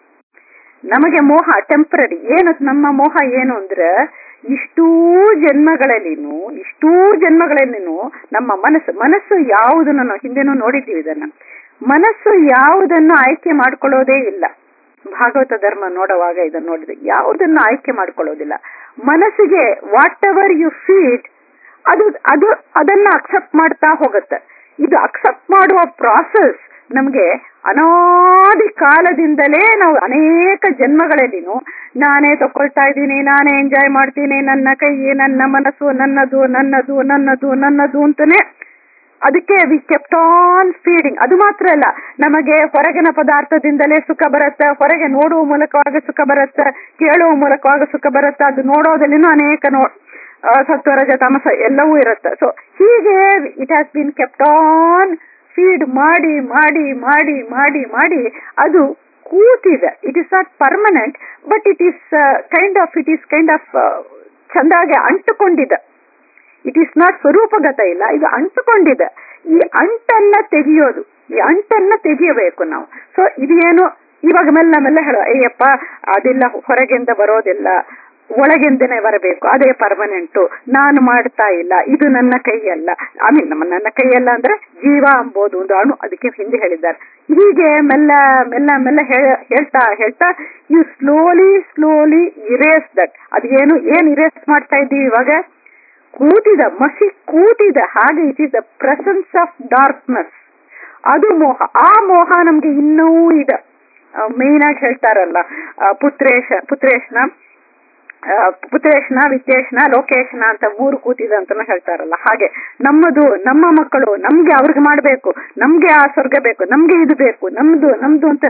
ನಮಗೆ ಮೋಹ ಟೆಂಪರರಿ ಏನು ನಮ್ಮ ಮೋಹ ಏನು ಅಂದ್ರೆ ಇಷ್ಟೂ ಜನ್ಮಗಳಲ್ಲಿನೂ ಇಷ್ಟೂ ಜನ್ಮಗಳಲ್ಲಿನೂ ನಮ್ಮ ಮನಸ್ಸು ಮನಸ್ಸು ಯಾವುದನ್ನು ನಾವು ಹಿಂದೆನೂ ನೋಡಿದ್ದೀವಿ ಇದನ್ನ ಮನಸ್ಸು ಯಾವುದನ್ನು ಆಯ್ಕೆ ಮಾಡ್ಕೊಳ್ಳೋದೇ ಇಲ್ಲ ಭಾಗವತ ಧರ್ಮ ನೋಡುವಾಗ ಇದನ್ನು ನೋಡಿದೆ ಯಾವುದನ್ನು ಆಯ್ಕೆ ಮಾಡ್ಕೊಳ್ಳೋದಿಲ್ಲ ಮನಸ್ಸಿಗೆ ವಾಟ್ ಎವರ್ ಯು ಫೀಡ್ ಅದು ಅದು ಅದನ್ನ ಅಕ್ಸೆಪ್ಟ್ ಮಾಡ್ತಾ ಹೋಗುತ್ತೆ ಇದು ಅಕ್ಸೆಪ್ಟ್ ಮಾಡುವ ಪ್ರಾಸೆಸ್ ನಮ್ಗೆ ಅನಾದಿ ಕಾಲದಿಂದಲೇ ನಾವು ಅನೇಕ ಜನ್ಮಗಳಲ್ಲಿನೂ ನಾನೇ ತಕೊಳ್ತಾ ಇದ್ದೀನಿ ನಾನೇ ಎಂಜಾಯ್ ಮಾಡ್ತೀನಿ ನನ್ನ ಕೈ ನನ್ನ ಮನಸ್ಸು ನನ್ನದು ನನ್ನದು ನನ್ನದು ನನ್ನದು ಅಂತಾನೆ ಅದಕ್ಕೆ ವಿ ಕೆಪ್ಟ್ ಆನ್ ಫೀಡಿಂಗ್ ಅದು ಮಾತ್ರ ಅಲ್ಲ ನಮಗೆ ಹೊರಗಿನ ಪದಾರ್ಥದಿಂದಲೇ ಸುಖ ಬರುತ್ತೆ ಹೊರಗೆ ನೋಡುವ ಮೂಲಕವಾಗಿ ಸುಖ ಬರುತ್ತೆ ಕೇಳುವ ಮೂಲಕವಾಗಿ ಸುಖ ಬರುತ್ತೆ ಅದು ನೋಡೋದಲ್ಲಿನೂ ಅನೇಕ ನೋ ಆ, ಸತ್ವರಜ ತಮಸ ಎಲ್ಲವೂ ಇರುತ್ತೆ ಸೊ ಹೀಗೆ it has been kept on feed ಮಾಡಿ ಮಾಡಿ ಮಾಡಿ ಮಾಡಿ ಮಾಡಿ ಅದು ಕೂತಿದೆ it is not permanent but it is kind of it is kind of ಚಂದಾಗೆ ಅಂಟುಕೊಂಡಿದೆ ಇಟ್ ಈಸ್ ನಾಟ್ ಸ್ವರೂಪಗತ ಇಲ್ಲ ಇದು ಅಂಟುಕೊಂಡಿದೆ ಈ ಅಂಟನ್ನ ತೆಗೆಯೋದು ಈ ಅಂಟನ್ನ ತೆಗೆಯಬೇಕು ನಾವು ಸೊ ಇದೇನು ಇವಾಗ ಮೆಲ್ಲ ಮೆಲ್ಲ ಹೇಳೋ ಅಯ್ಯಪ್ಪ ಅದೆಲ್ಲ ಹೊರಗಿಂದ ಬರೋದಿಲ್ಲ ಒಳಗಿಂದನೇ ಬರಬೇಕು ಅದೇ ಪರ್ಮನೆಂಟು ನಾನು ಮಾಡ್ತಾ ಇಲ್ಲ ಇದು ನನ್ನ ಕೈಯಲ್ಲ ಐ ಮೀನ್ ನಮ್ಮ ನನ್ನ ಕೈಯಲ್ಲ ಅಂದ್ರೆ ಜೀವ ಅಂಬೋದು ಒಂದು ಅಣು ಅದಕ್ಕೆ ಹಿಂದೆ ಹೇಳಿದ್ದಾರೆ ಹೀಗೆ ಮೆಲ್ಲ ಮೆಲ್ಲ ಮೆಲ್ಲ ಹೇ- ಹೇಳ್ತಾ ಹೇಳ್ತಾ you slowly slowly erase that ಅದೇನು ಏನ್ ಇರೇಸ್ ಮಾಡ್ತಾ ಇದ್ದೀವಿ ಇವಾಗ ಕೂತಿದ ಮಸಿ ಕೂತಿದ ಹಾಗೆ it is the presence of darkness ಅದು ಮೋಹ ಆ ಮೋಹ ನಮ್ಗೆ ಇನ್ನೂ ಇದೆ ಮೇನ್ ಆಗಿ ಹೇಳ್ತಾರಲ್ಲ ಆ, ಪುತ್ರೇಶ ಪುತ್ರೇಶನ ಆ, ಪುತ್ರೇಶನ ವಿತ್ತೇಶನ ಲೋಕೇಶನ ಅಂತ ಮೂರು ಕೂತಿದೆ ಅಂತ ಹೇಳ್ತಾರಲ್ಲ ಹಾಗೆ ನಮ್ಮದು ನಮ್ಮ ಮಕ್ಕಳು ನಮ್ಗೆ ಅವ್ರಿಗೆ ಮಾಡ್ಬೇಕು ನಮ್ಗೆ ಆ ಸ್ವರ್ಗ ಬೇಕು ನಮ್ಗೆ ಇದು ಬೇಕು ನಮ್ದು ನಮ್ದು ಅಂತ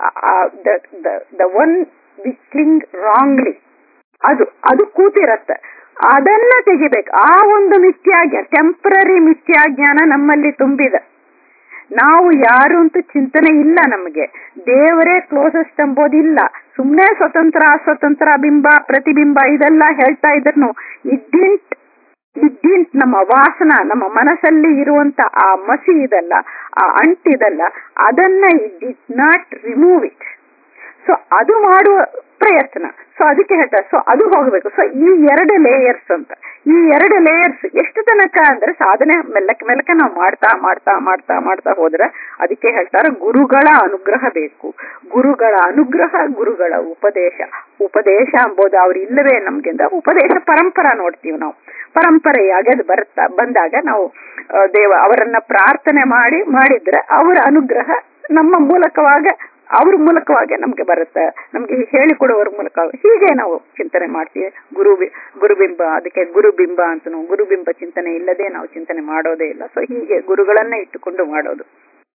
the one we cling wrongly ಅದು ಅದು ಕೂತಿರತ್ತೆ ಅದನ್ನ ತೆಗಿಬೇಕು ಆ ಒಂದು ಮಿಥ್ಯಾಜ್ಞಾನ ಟೆಂಪರರಿ ಮಿಥ್ಯಾಜ್ಞಾನ ನಮ್ಮಲ್ಲಿ ತುಂಬಿದೆ ನಾವು ಯಾರು ಅಂತ ಚಿಂತನೆ ಇಲ್ಲ ನಮಗೆ ದೇವರೇ ಕ್ಲೋಸೆಸ್ಟ್ ಎಂಬುದಿಲ್ಲ ಸುಮ್ಮನೆ ಸ್ವತಂತ್ರ ಅಸ್ವತಂತ್ರ ಬಿಂಬ ಪ್ರತಿಬಿಂಬ ಇದೆಲ್ಲ ಹೇಳ್ತಾ ಇದ್ರು ಇಡ್ಡಿಂಟ್ ಇಡ್ಡಿಂಟ್ ನಮ್ಮ ವಾಸನ ನಮ್ಮ ಮನಸ್ಸಲ್ಲಿ ಇರುವಂತ ಆ ಮಸಿ ಇದಲ್ಲ ಆ ಅಂಟಿದಲ್ಲ ಅದನ್ನ it did not remove it so ಅದು ಮಾಡುವ ಪ್ರಯತ್ನ ಸೊ ಅದಕ್ಕೆ ಹೇಳ್ತಾರೆ ಸೊ ಅದು ಹೋಗಬೇಕು ಸೊ ಈ ಎರಡು ಲೇಯರ್ಸ್ ಅಂತ ಈ ಎರಡು ಲೇಯರ್ಸ್ ಎಷ್ಟು ತನಕ ಅಂದ್ರೆ ಸಾಧನೆ ಮೆಲ್ಲಕ್ಕೆ ಮೆಲ್ಲಕ್ಕೆ ನಾವು ಮಾಡ್ತಾ ಮಾಡ್ತಾ ಮಾಡ್ತಾ ಮಾಡ್ತಾ ಹೋದ್ರೆ ಅದಕ್ಕೆ ಹೇಳ್ತಾರೆ ಗುರುಗಳ ಅನುಗ್ರಹ ಬೇಕು ಗುರುಗಳ ಅನುಗ್ರಹ ಗುರುಗಳ ಉಪದೇಶ ಉಪದೇಶ ಎಂಬುದು ಅವ್ರು ಇಲ್ಲವೇ ನಮ್ಗಿಂದ ಉಪದೇಶ ಪರಂಪರ ನೋಡ್ತೀವಿ ನಾವು ಪರಂಪರೆಯಾಗಿ ಅದು ಬರ್ತಾ ಬಂದಾಗ ನಾವು ಆ, ದೇವ ಅವರನ್ನ ಪ್ರಾರ್ಥನೆ ಮಾಡಿ ಮಾಡಿದ್ರೆ ಅವರ ಅನುಗ್ರಹ ನಮ್ಮ ಮೂಲಕವಾಗ ಅವ್ರ ಮೂಲಕವಾಗಿ ನಮ್ಗೆ ಬರುತ್ತೆ ನಮ್ಗೆ ಹೇಳಿಕೊಡುವವ್ರ ಮೂಲಕ ಹೀಗೆ ನಾವು ಚಿಂತನೆ ಮಾಡ್ತೀವಿ ಗುರು ಗುರುಬಿಂಬ ಅದಕ್ಕೆ ಗುರುಬಿಂಬ ಅಂತ ನಾವು ಗುರುಬಿಂಬ ಚಿಂತನೆ ಇಲ್ಲದೆ ನಾವು ಚಿಂತನೆ ಮಾಡೋದೇ ಇಲ್ಲ ಸೊ ಹೀಗೆ ಗುರುಗಳನ್ನೇ ಇಟ್ಟುಕೊಂಡು ಮಾಡೋದು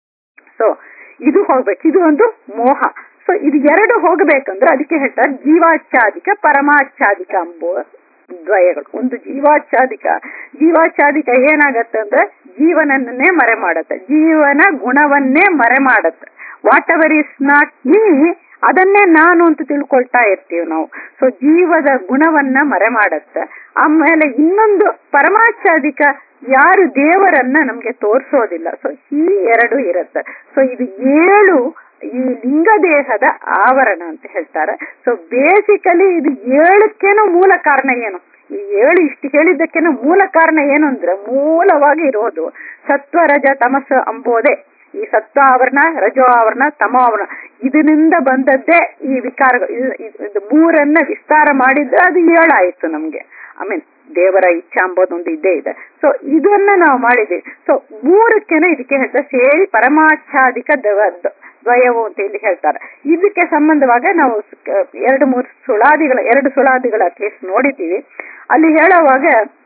ಸೊ ಇದು ಹೋಗ್ಬೇಕು ಇದು ಒಂದು ಮೋಹ ಸೊ ಇದು ಎರಡು ಹೋಗಬೇಕಂದ್ರೆ ಅದಕ್ಕೆ ಹೇಳ್ತಾರೆ ಜೀವಾಚ್ಛಾದಿಕ ಪರಮಾಚ್ಛಾದಿಕ ಎಂಬುವ ದ್ವಯಗಳು ಒಂದು ಜೀವಾಚ್ಛಾದಿಕ ಜೀವಾಚ್ಛಾದಿಕ ಏನಾಗತ್ತೆ ಅಂದ್ರೆ ಜೀವನನ್ನೇ ಮರೆ ಮಾಡತ್ತೆ ಜೀವನ ಗುಣವನ್ನೇ ಮರೆ ಮಾಡತ್ತೆ whatever is not me ಅದನ್ನೇ ನಾನು ಅಂತ ತಿಳ್ಕೊಳ್ತಾ ಇರ್ತೀವಿ ನಾವು ಸೊ ಜೀವದ ಗುಣವನ್ನ ಮರೆ ಮಾಡತ್ತೆ ಆಮೇಲೆ ಇನ್ನೊಂದು ಪರಮಾಚ್ಛಾದಿಕ ಯಾರು ದೇವರನ್ನ ನಮ್ಗೆ ತೋರಿಸೋದಿಲ್ಲ ಸೊ ಈ ಎರಡು ಇರುತ್ತೆ ಸೊ ಇದು ಏಳು ಈ ಲಿಂಗ ದೇಹದ ಆವರಣ ಅಂತ ಹೇಳ್ತಾರೆ ಸೊ ಬೇಸಿಕಲಿ ಇದು ಏಳಕ್ಕೇನು ಮೂಲ ಕಾರಣ ಏನು ಈ ಏಳು ಇಷ್ಟು ಹೇಳಿದ್ದಕ್ಕೇನು ಮೂಲ ಕಾರಣ ಏನು ಅಂದ್ರೆ ಮೂಲವಾಗಿ ಇರೋದು ಸತ್ವ ರಜ ತಮಸ ಅಂಬೋದೇ ಈ ಸತ್ವ ಆವರಣ ರಜೋ ಆವರಣ ತಮೋ ಆವರಣ ಇದರಿಂದ ಬಂದದ್ದೇ ಈ ವಿಕಾರಗಳು ಇದು- ಇದು- ಇದು ಮೂರನ್ನ ವಿಸ್ತಾರ ಮಾಡಿದ್ರೆ ಅದು ಏಳಾಯ್ತು ನಮ್ಗೆ ಐ ಮೀನ್ ದೇವರ ಇಚ್ಛಾ ಅಂಬೋದೊಂದು ಇದ್ದೇ ಇದೆ ಸೊ ಇದನ್ನ ನಾವು ಮಾಡಿದ್ವಿ ಸೊ ಮೂರಕ್ಕೇನೆ ಇದಕ್ಕೆ ಹೇಳ್ತಾರೆ ಸೇರಿ ಪರಮಾಚ್ಛಾದಿಕ ದವ- ದ- ದ್ವಯವು ಅಂತ ಇಲ್ಲಿ ಹೇಳ್ತಾರೆ ಇದಕ್ಕೆ ಸಂಬಂಧವಾಗ ನಾವು ಸ- ಎರಡು ಮೂರು ಸುಳಾದಿಗಳ ಎರಡು ಸುಳಾದಿಗಳ ಕೇಸ್ ನೋಡಿದ್ದೀವಿ ಅಲ್ಲಿ ಹೇಳುವಾಗ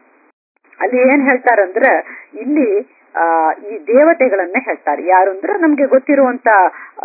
ಅಲ್ಲಿ ಏನ್ ಹೇಳ್ತಾರಂದ್ರೆ ಇಲ್ಲಿ ಆ ಈ ದೇವತೆಗಳನ್ನೇ ಹೇಳ್ತಾರೆ ಯಾರು ಅಂದ್ರೆ ನಮ್ಗೆ ಗೊತ್ತಿರುವಂತ ಆ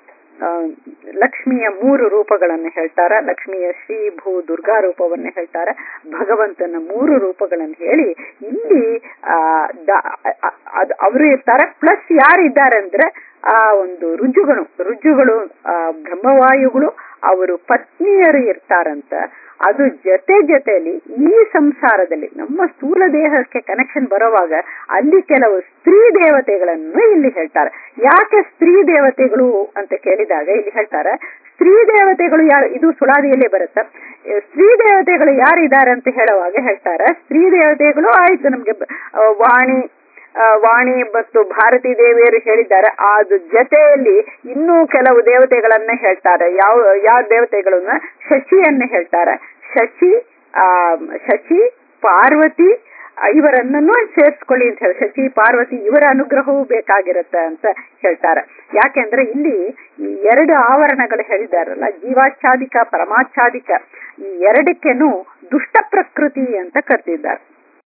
ಆ, ಲಕ್ಷ್ಮಿಯ ಮೂರು ರೂಪಗಳನ್ನ ಹೇಳ್ತಾರೆ ಲಕ್ಷ್ಮಿಯ ಶ್ರೀ ಭೂ ದುರ್ಗಾ ರೂಪವನ್ನ ಹೇಳ್ತಾರೆ ಭಗವಂತನ ಮೂರು ರೂಪಗಳನ್ನು ಹೇಳಿ ಇಲ್ಲಿ ಆ ದ- ಅ- ಅದು ಅವರು ಇರ್ತಾರೆ ಪ್ಲಸ್ ಯಾರಿದ್ದಾರೆ ಅಂದ್ರೆ ಆ ಒಂದು ರುಜುಗಳು ರುಜುಗಳು ಆ ಬ್ರಹ್ಮವಾಯುಗಳು ಅವರು ಪತ್ನಿಯರು ಇರ್ತಾರಂತ ಅದು ಜೊತೆ ಜೊತೆಯಲ್ಲಿ ಈ ಸಂಸಾರದಲ್ಲಿ ನಮ್ಮ ಸ್ಥೂಲ ದೇಹಕ್ಕೆ ಕನೆಕ್ಷನ್ ಬರುವಾಗ ಅಲ್ಲಿ ಕೆಲವು ಸ್ತ್ರೀ ದೇವತೆಗಳನ್ನು ಇಲ್ಲಿ ಹೇಳ್ತಾರೆ ಯಾಕೆ ಸ್ತ್ರೀ ದೇವತೆಗಳು ಅಂತ ಕೇಳಿದಾಗ ಇಲ್ಲಿ ಹೇಳ್ತಾರೆ ಸ್ತ್ರೀ ದೇವತೆಗಳು ಯಾರು ಇದು ಸುಳಾದಿಯಲ್ಲೇ ಬರುತ್ತೆ ಎ, ಸ್ತ್ರೀ ದೇವತೆಗಳು ಯಾರಿದ್ದಾರೆ ಅಂತ ಹೇಳುವಾಗ ಹೇಳ್ತಾರೆ ಸ್ತ್ರೀ ದೇವತೆಗಳು ಆಯ್ತು ನಮ್ಗೆ ಬ- ಆ, ವಾಣಿ ಆ, ವಾಣಿ ಮತ್ತು ಭಾರತಿ ದೇವಿಯರು ಹೇಳಿದ್ದಾರೆ ಅದ್ರ ಜೊತೆಯಲ್ಲಿ ಇನ್ನೂ ಕೆಲವು ದೇವತೆಗಳನ್ನ ಹೇಳ್ತಾರೆ ಯಾವ ಯಾವ ದೇವತೆಗಳನ್ನ ಶಚಿಯನ್ನ ಹೇಳ್ತಾರೆ ಶಚಿ ಆ ಶಚಿ ಪಾರ್ವತಿ ಇವರನ್ನೂ ಸೇರಿಸ್ಕೊಳ್ಳಿ ಅಂತ ಹೇಳಿ ಶಚಿ ಪಾರ್ವತಿ ಇವರ ಅನುಗ್ರಹವೂ ಬೇಕಾಗಿರುತ್ತೆ ಅಂತ ಹೇಳ್ತಾರೆ ಯಾಕೆಂದ್ರೆ ಇಲ್ಲಿ ಈ ಎರಡು ಆವರಣಗಳು ಹೇಳಿದಾರಲ್ಲ ಜೀವಾಚ್ಛಾದಿಕ ಪರಮಾಚ್ಛಾದಿಕ ಈ ಎರಡಕ್ಕೇನು ದುಷ್ಟ ಪ್ರಕೃತಿ ಅಂತ ಕರೆದಿದ್ದಾರೆ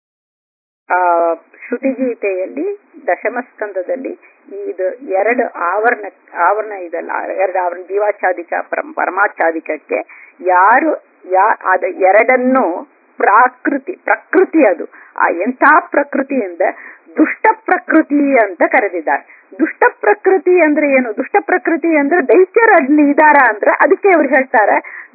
ಆ ಶ್ರುತಿಗೀತೆಯಲ್ಲಿ ದಶಮ ಸ್ಕಂದದಲ್ಲಿ ಇದು ಎರಡು ಆವರಣ ಆವರಣ ಇದಲ್ಲ ಎರಡು ಆವರಣ ಜೀವಾಚ್ಛಾದಿಕ ಪರಮ ಪರಮಾಚ್ಛಾದಿಕಕ್ಕೆ ಯಾರು ಯಾ ಅದ ಎರಡನ್ನು ಪ್ರಾಕೃತಿ ಪ್ರಕೃತಿ ಅದು ಆ ಎಂಥ ಪ್ರಕೃತಿಯಿಂದ ದುಷ್ಟ ಪ್ರಕೃತಿ ಅಂತ ಕರೆದಿದ್ದಾರೆ ದುಷ್ಟ ಪ್ರಕೃತಿ ಅಂದ್ರೆ ಏನು ದುಷ್ಟ ಪ್ರಕೃತಿ ಅಂದ್ರೆ ದೈತ್ಯರು ಅಲ್ಲಿ ಇದಾರ ಅಂದ್ರೆ ಅದಕ್ಕೆ ಅವ್ರು ಹೇಳ್ತಾರೆ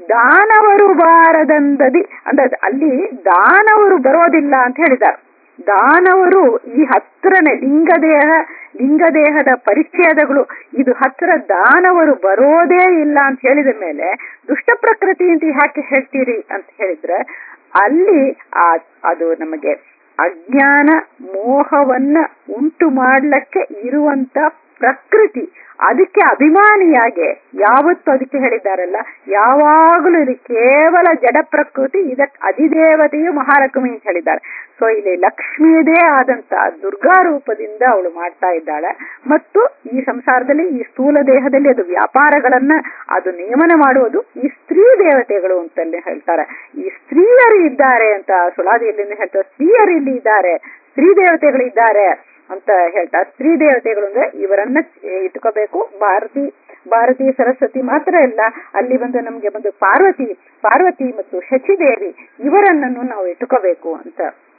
ದಾನವರು ಬಾರದಂದದಿ ಅಂದ್ರೆ ಅಲ್ಲಿ ದಾನವರು ಬರೋದಿಲ್ಲ ಅಂತ ಹೇಳಿದ್ದಾರೆ ದಾನವರು ಈ ಹತ್ರನೇ ಲಿಂಗದೇಹ ಲಿಂಗದೇಹದ ಪರಿಚ್ಛೇದಗಳು ಇದು ಹತ್ರ ದಾನವರು ಬರೋದೇ ಇಲ್ಲ ಅಂತ ಹೇಳಿದ ಮೇಲೆ ದುಷ್ಟ ಪ್ರಕೃತಿ ಅಂತ ಯಾಕೆ ಹೇಳ್ತೀರಿ ಅಂತ ಹೇಳಿದ್ರೆ ಅಲ್ಲಿ ಆ ಅದು ನಮಗೆ ಅಜ್ಞಾನ ಮೋಹವನ್ನ ಉಂಟು ಮಾಡ್ಲಿಕ್ಕೆ ಇರುವಂತ ಪ್ರಕೃತಿ ಅದಕ್ಕೆ ಅಭಿಮಾನಿಯಾಗೆ ಯಾವತ್ತು ಅದಕ್ಕೆ ಹೇಳಿದ್ದಾರಲ್ಲ ಯಾವಾಗಲೂ ಇದು ಕೇವಲ ಜಡ ಪ್ರಕೃತಿ ಇದಕ್ಕೆ ಅಧಿದೇವತೆಯು ಮಹಾಲಕ್ಷ್ಮಿ ಅಂತ ಹೇಳಿದ್ದಾರೆ ಸೊ ಇಲ್ಲಿ ಲಕ್ಷ್ಮಿಯದೇ ಆದಂತ ದುರ್ಗಾ ರೂಪದಿಂದ ಅವಳು ಮಾಡ್ತಾ ಇದ್ದಾಳೆ ಮತ್ತು ಈ ಸಂಸಾರದಲ್ಲಿ ಈ ಸ್ಥೂಲ ದೇಹದಲ್ಲಿ ಅದು ವ್ಯಾಪಾರಗಳನ್ನ ಅದು ನಿಯಮನ ಮಾಡುವುದು ಈ ಸ್ತ್ರೀ ದೇವತೆಗಳು ಅಂತಲ್ಲಿ ಹೇಳ್ತಾರೆ ಈ ಸ್ತ್ರೀಯರು ಇದ್ದಾರೆ ಅಂತ ಸುಳಾದಿಯಲ್ಲಿ ಹೇಳ್ತಾರೆ ಸ್ತ್ರೀಯರು ಇಲ್ಲಿ ಇದ್ದಾರೆ ಸ್ತ್ರೀ ದೇವತೆಗಳು ಇದ್ದಾರೆ ಅಂತ ಹೇಳ್ತಾರೆ ಸ್ತ್ರೀ ದೇವತೆಗಳು ಅಂದ್ರೆ ಇವರನ್ನ ಇಟ್ಕೋಬೇಕು ಭಾರತಿ ಭಾರತೀಯ ಸರಸ್ವತಿ ಮಾತ್ರ ಅಲ್ಲ ಅಲ್ಲಿ ಬಂದು ನಮ್ಗೆ ಬಂದು ಪಾರ್ವತಿ ಪಾರ್ವತಿ ಮತ್ತು ಶಚಿದೇವಿ ಇವರನ್ನು ನಾವು ಇಟ್ಕೋಬೇಕು ಅಂತ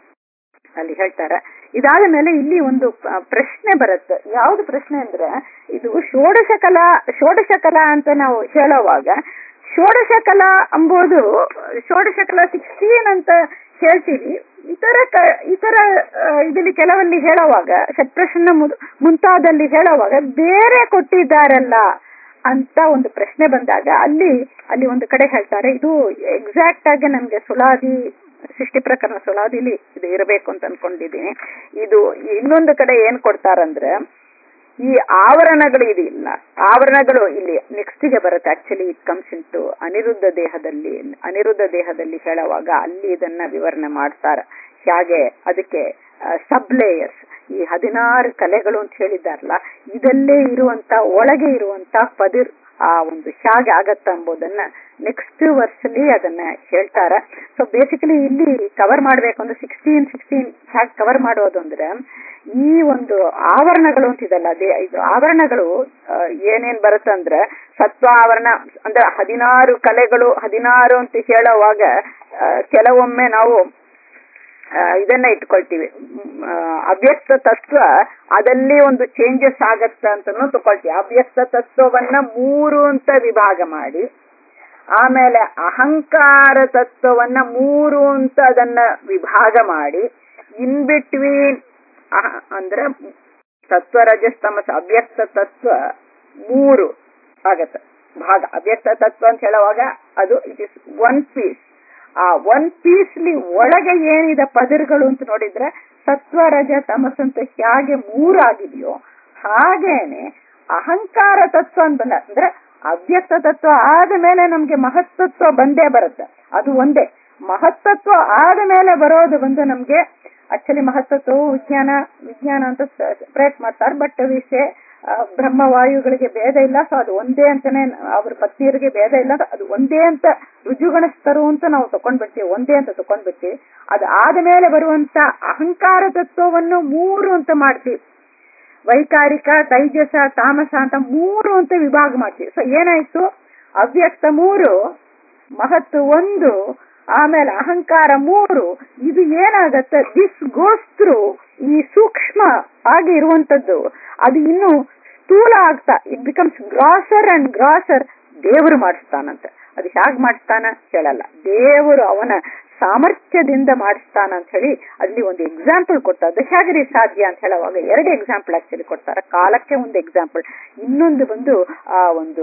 ಅಲ್ಲಿ ಹೇಳ್ತಾರೆ ಇದಾದ ಮೇಲೆ ಇಲ್ಲಿ ಒಂದು ಪ್ರಶ್ನೆ ಬರುತ್ತೆ ಯಾವ್ದು ಪ್ರಶ್ನೆ ಅಂದ್ರೆ ಇದು ಷೋಡಶ ಕಲಾ ಷೋಡಶ ಕಲಾ ಅಂತ ನಾವು ಹೇಳುವಾಗ ಷೋಡಶ ಕಲಾ ಅಂಬೋದು ಷೋಡಶ ಕಲಾ ಸಿಕ್ಸ್ಟೀನ್ ಅಂತ ಹೇಳ್ತೀವಿ ಇತರ ಕ ಇತರ ಇದರಲ್ಲಿ ಕೆಲವಲ್ಲಿ ಹೇಳುವಾಗ ಷಟ್ಪ್ರಶ್ನ ಮುಂತಾದಲ್ಲಿ ಹೇಳುವಾಗ ಬೇರೆ ಕೊಟ್ಟಿದ್ದಾರಲ್ಲ ಅಂತ ಒಂದು ಪ್ರಶ್ನೆ ಬಂದಾಗ ಅಲ್ಲಿ ಅಲ್ಲಿ ಒಂದು ಕಡೆ ಹೇಳ್ತಾರೆ ಇದು ಎಕ್ಸಾಕ್ಟ್ ಆಗಿ ನಮ್ಗೆ ಸುಳಾದಿ ಸೃಷ್ಟಿ ಪ್ರಕರಣ ಸುಳಾದಿಲಿ ಇದು ಇರಬೇಕು ಅಂತ ಅನ್ಕೊಂಡಿದ್ದೀನಿ ಇದು ಇನ್ನೊಂದು ಕಡೆ ಏನ್ ಕೊಡ್ತಾರಂದ್ರೆ ಈ ಆವರಣಗಳು ಇದಿಲ್ಲ ಆವರಣಗಳು ಇಲ್ಲಿ ನೆಕ್ಸ್ಟಿಗೆ ಬರುತ್ತೆ actually it comes into Aniruddha ದೇಹದಲ್ಲಿ ಅನಿರುದ್ಧ ದೇಹದಲ್ಲಿ ಹೇಳುವಾಗ ಅಲ್ಲಿ ಇದನ್ನ ವಿವರಣೆ ಮಾಡ್ತಾರೆ ಹೇಗೆ ಅದಕ್ಕೆ ಸಬ್ ಲೇಯರ್ಸ್ ಈ ಹದಿನಾರು ಕಲೆಗಳು ಅಂತ ಹೇಳಿದಾರಲ್ಲ ಇದಲ್ಲೇ ಇರುವಂತ ಒಳಗೆ ಇರುವಂತ ಪದಿರ್ ಆ ಒಂದು ಹೇಗೆ ಆಗತ್ತ ಎಂಬುದನ್ನ ನೆಕ್ಸ್ಟ್ ವರ್ಷಲಿ ಅದನ್ನ ಹೇಳ್ತಾರೆ ಸೊ ಬೇಸಿಕಲಿ ಇಲ್ಲಿ ಕವರ್ ಮಾಡ್ಬೇಕು ಅಂದ್ರೆ ಸಿಕ್ಸ್ಟೀನ್ ಸಿಕ್ಸ್ಟೀನ್ ಹೇಗೆ ಕವರ್ ಮಾಡೋದು ಅಂದ್ರೆ ಈ ಒಂದು ಆವರಣಗಳು ಅಂತಿದಲ್ಲ ಅದೇ ಇದು ಆವರಣಗಳು ಏನೇನ್ ಬರುತ್ತೆ ಅಂದ್ರೆ ಸತ್ವ ಆವರಣ ಅಂದ್ರೆ ಹದಿನಾರು ಕಲೆಗಳು ಹದಿನಾರು ಅಂತ ಹೇಳುವಾಗ ಕೆಲವೊಮ್ಮೆ ನಾವು ಇದನ್ನ ಇಟ್ಕೊಳ್ತೀವಿ ಅವ್ಯಕ್ತ ತತ್ವ ಅದಲ್ಲಿ ಒಂದು ಚೇಂಜಸ್ ಆಗತ್ತ ಅಂತಾನು ತಗೊಳ್ತೀವಿ ಅವ್ಯಕ್ತ ತತ್ವವನ್ನ ಮೂರು ಅಂತ ವಿಭಾಗ ಮಾಡಿ ಆಮೇಲೆ ಅಹಂಕಾರ ತತ್ವವನ್ನ ಮೂರು ಅಂತ ಅದನ್ನ ವಿಭಾಗ ಮಾಡಿ ಇನ್ ಬಿಟ್ವೀನ್ ಅಂದ್ರೆ ತತ್ವ ರಜಸ್ತಮಸ ಅವ್ಯಕ್ತ ತತ್ವ ಮೂರು ಆಗತ್ತ ಭಾಗ ಅವ್ಯಕ್ತ ತತ್ವ ಅಂತ ಹೇಳುವಾಗ ಅದು ಇಟ್ ಇಸ್ ಒನ್ ಪೀಸ್ ಆ ಒನ್ ಪೀಸ್ಲಿ ಒಳಗೆ ಏನಿದೆ ಪದರುಗಳು ಅಂತ ನೋಡಿದ್ರೆ ಸತ್ವ ರಜ ತಮಸ್ ಅಂತ ಹೇಗೆ ಮೂರಾಗಿದೆಯೋ ಹಾಗೇನೆ ಅಹಂಕಾರ ತತ್ವ ಅಂತ ಬಂದ ಅಂದ್ರೆ ಅವ್ಯಕ್ತ ತತ್ವ ಆದ ಮೇಲೆ ನಮ್ಗೆ ಮಹತ್ತತ್ವ ಬಂದೇ ಬರುತ್ತೆ ಅದು ಒಂದೇ ಮಹತ್ತತ್ವ ಆದ ಮೇಲೆ ಬರೋದು ಬಂದು ನಮ್ಗೆ ಆಕ್ಚುಲಿ ಮಹತ್ತತ್ವವು ವಿಜ್ಞಾನ ವಿಜ್ಞಾನ ಅಂತ ಸೆಪರೇಟ್ ಮಾಡ್ತಾರೆ ಬಟ್ ವಿಷಯ ಬ್ರಹ್ಮವಾಯುಗಳಿಗೆ ಭೇದ ಇಲ್ಲ ಸೊ ಅದು ಒಂದೇ ಅಂತಾನೆ ಅವ್ರ ಪತ್ನಿಯರಿಗೆ ಭೇದ ಇಲ್ಲ ಅದು ಒಂದೇ ಅಂತ ರುಜುಗಣಿಸ್ತರು ಅಂತ ನಾವು ತಕೊಂಡ್ಬಿಡ್ತೀವಿ ಒಂದೇ ಅಂತ ತಕೊಂಡ್ಬಿಡ್ತೀವಿ ಅದು ಆದ ಮೇಲೆ ಬರುವಂತ ಅಹಂಕಾರ ತತ್ವವನ್ನು ಮೂರು ಅಂತ ಮಾಡ್ತೀವಿ ವೈಕಾರಿಕ ತೈಜಸ ತಾಮಸ ಅಂತ ಮೂರು ಅಂತ ವಿಭಾಗ ಮಾಡ್ತೀವಿ ಸೊ ಏನಾಯ್ತು ಅವ್ಯಕ್ತ ಮೂರು ಮಹತ್ತು ಒಂದು ಆಮೇಲೆ ಅಹಂಕಾರ ಮೂರು ಇದು ಏನಾಗತ್ತೆ ದಿಸ್ ಗೋಸ್ ಥ್ರೂ ಈ ಸೂಕ್ಷ್ಮ ಆಗಿ ಇರುವಂತದ್ದು ಅದು ಇನ್ನು ಸ್ಥೂಲ ಆಗ್ತಾ it becomes grosser and grosser ದೇವರು ಮಾಡಿಸ್ತಾನಂತೆ ಅದು ಹೇಗ್ ಮಾಡಿಸ್ತಾನ ಹೇಳಲ್ಲ ದೇವರು ಅವನ ಸಾಮರ್ಥ್ಯದಿಂದ ಮಾಡಿಸ್ತಾನ ಅಂತ ಹೇಳಿ ಅಲ್ಲಿ ಒಂದು ಎಕ್ಸಾಂಪಲ್ ಕೊಡ್ತಾರೆ ಅದು ಹೇಗ್ರಿ ಸಾಧ್ಯ ಅಂತ ಹೇಳುವಾಗ ಎರಡು ಎಕ್ಸಾಂಪಲ್ ಆಕ್ಚುಲಿ ಕೊಡ್ತಾರೆ ಕಾಲಕ್ಕೆ ಒಂದು ಎಕ್ಸಾಂಪಲ್ ಇನ್ನೊಂದು ಬಂದು ಆ ಒಂದು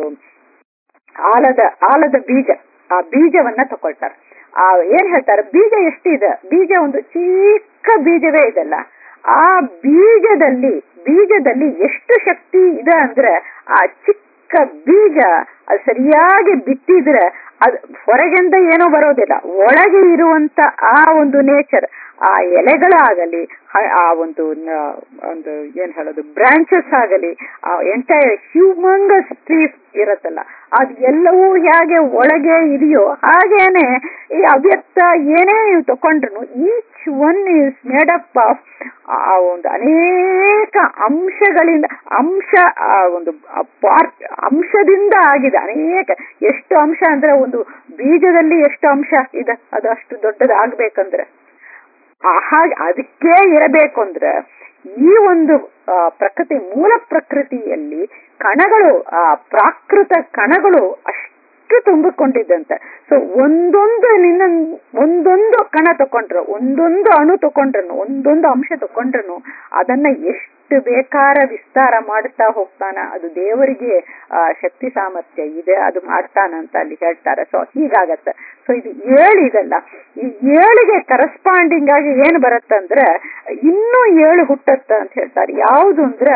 ಆಲದ ಆಲದ ಬೀಜ ಆ ಬೀಜವನ್ನ ತಕೊಳ್ತಾರೆ ಆ ಏನ್ ಹೇಳ್ತಾರೆ ಬೀಜ ಎಷ್ಟಿದೆ ಬೀಜ ಒಂದು ಚಿಕ್ಕ ಬೀಜವೇ ಇದೆಲ್ಲ ಆ ಬೀಜದಲ್ಲಿ ಬೀಜದಲ್ಲಿ ಎಷ್ಟು ಶಕ್ತಿ ಇದೆ ಅಂದ್ರೆ ಆ ಚಿಕ್ಕ ಬೀಜ ಅದು ಸರಿಯಾಗಿ ಬಿತ್ತಿದ್ರೆ ಅದು ಹೊರಗಿಂದ ಏನೂ ಬರೋದಿಲ್ಲ ಒಳಗೆ ಇರುವಂತ ಆ ಒಂದು ನೇಚರ್ ಆ ಎಲೆಗಳಾಗಲಿ ಹ- ಆ ಒಂದು ನ- ಒಂದು ಏನ್ ಹೇಳೋದು ಬ್ರಾಂಚಸ್ ಆಗಲಿ ಆ ಎಂಟೈರ್ ಹ್ಯೂಮಂಗಸ್ ಟ್ರೀಸ್ ಇರತ್ತಲ್ಲ ಅದು ಎಲ್ಲವೂ ಹೇಗೆ ಒಳಗೆ ಇದೆಯೋ ಹಾಗೇನೆ ಈ ಅವ್ಯಕ್ತ ಏನೇ ನೀವು ತಕೊಂಡ್ರು each one is made up of ಆ ಒಂದು ಅನೇಕ ಅಂಶಗಳಿಂದ ಅಂಶ ಆ ಒಂದು ಪಾರ್ಟ್ ಅಂಶದಿಂದ ಆಗಿದೆ ಅನೇಕ ಎಷ್ಟು ಅಂಶ ಅಂದ್ರೆ ಒಂದು ಬೀಜದಲ್ಲಿ ಎಷ್ಟು ಅಂಶ ಇದೆ ಅದು ಅಷ್ಟು ದೊಡ್ಡದಾಗ್ಬೇಕಂದ್ರೆ ಆ- ಹಾಗೆ ಅದಕ್ಕೆ ಇರಬೇಕು ಅಂದ್ರೆ ಈ ಒಂದು ಆ, ಪ್ರಕೃತಿ ಮೂಲ ಪ್ರಕೃತಿಯಲ್ಲಿ ಕಣಗಳು ಆ ಪ್ರಾಕೃತ ಕಣಗಳು ಅಷ್ಟು ತುಂಬಿಕೊಂಡಿದ್ದಂತೆ ಸೊ ಒಂದೊಂದು ನಿನ್ನ ಒಂದೊಂದು ಕಣ ತಕೊಂಡ್ರು ಒಂದೊಂದು ಅಣು ತಕೊಂಡ್ರು ಒಂದೊಂದು ಅಂಶ ತಕೊಂಡ್ರು ಅದನ್ನ ಎಷ್ಟು ಬೇಕಾರ ವಿಸ್ತಾರ ಮಾಡುತ್ತಾ ಹೋಗ್ತಾನ ಅದು ದೇವರಿಗೆ ಆ, ಶಕ್ತಿ ಸಾಮರ್ಥ್ಯ ಇದೆ ಅದು ಮಾಡ್ತಾನಂತ ಅಲ್ಲಿ ಹೇಳ್ತಾರೆ ಸೊ ಹೀಗಾಗತ್ತೆ ಸೊ ಇದು ಏಳು ಇದಲ್ಲ ಈ ಏಳಿಗೆ ಕರೆಸ್ಪಾಂಡಿಂಗ್ ಆಗಿ ಏನ್ ಬರುತ್ತಂದ್ರೆ ಇನ್ನೂ ಏಳು ಹುಟ್ಟತ್ತ ಅಂತ ಹೇಳ್ತಾರೆ ಯಾವುದು ಅಂದ್ರೆ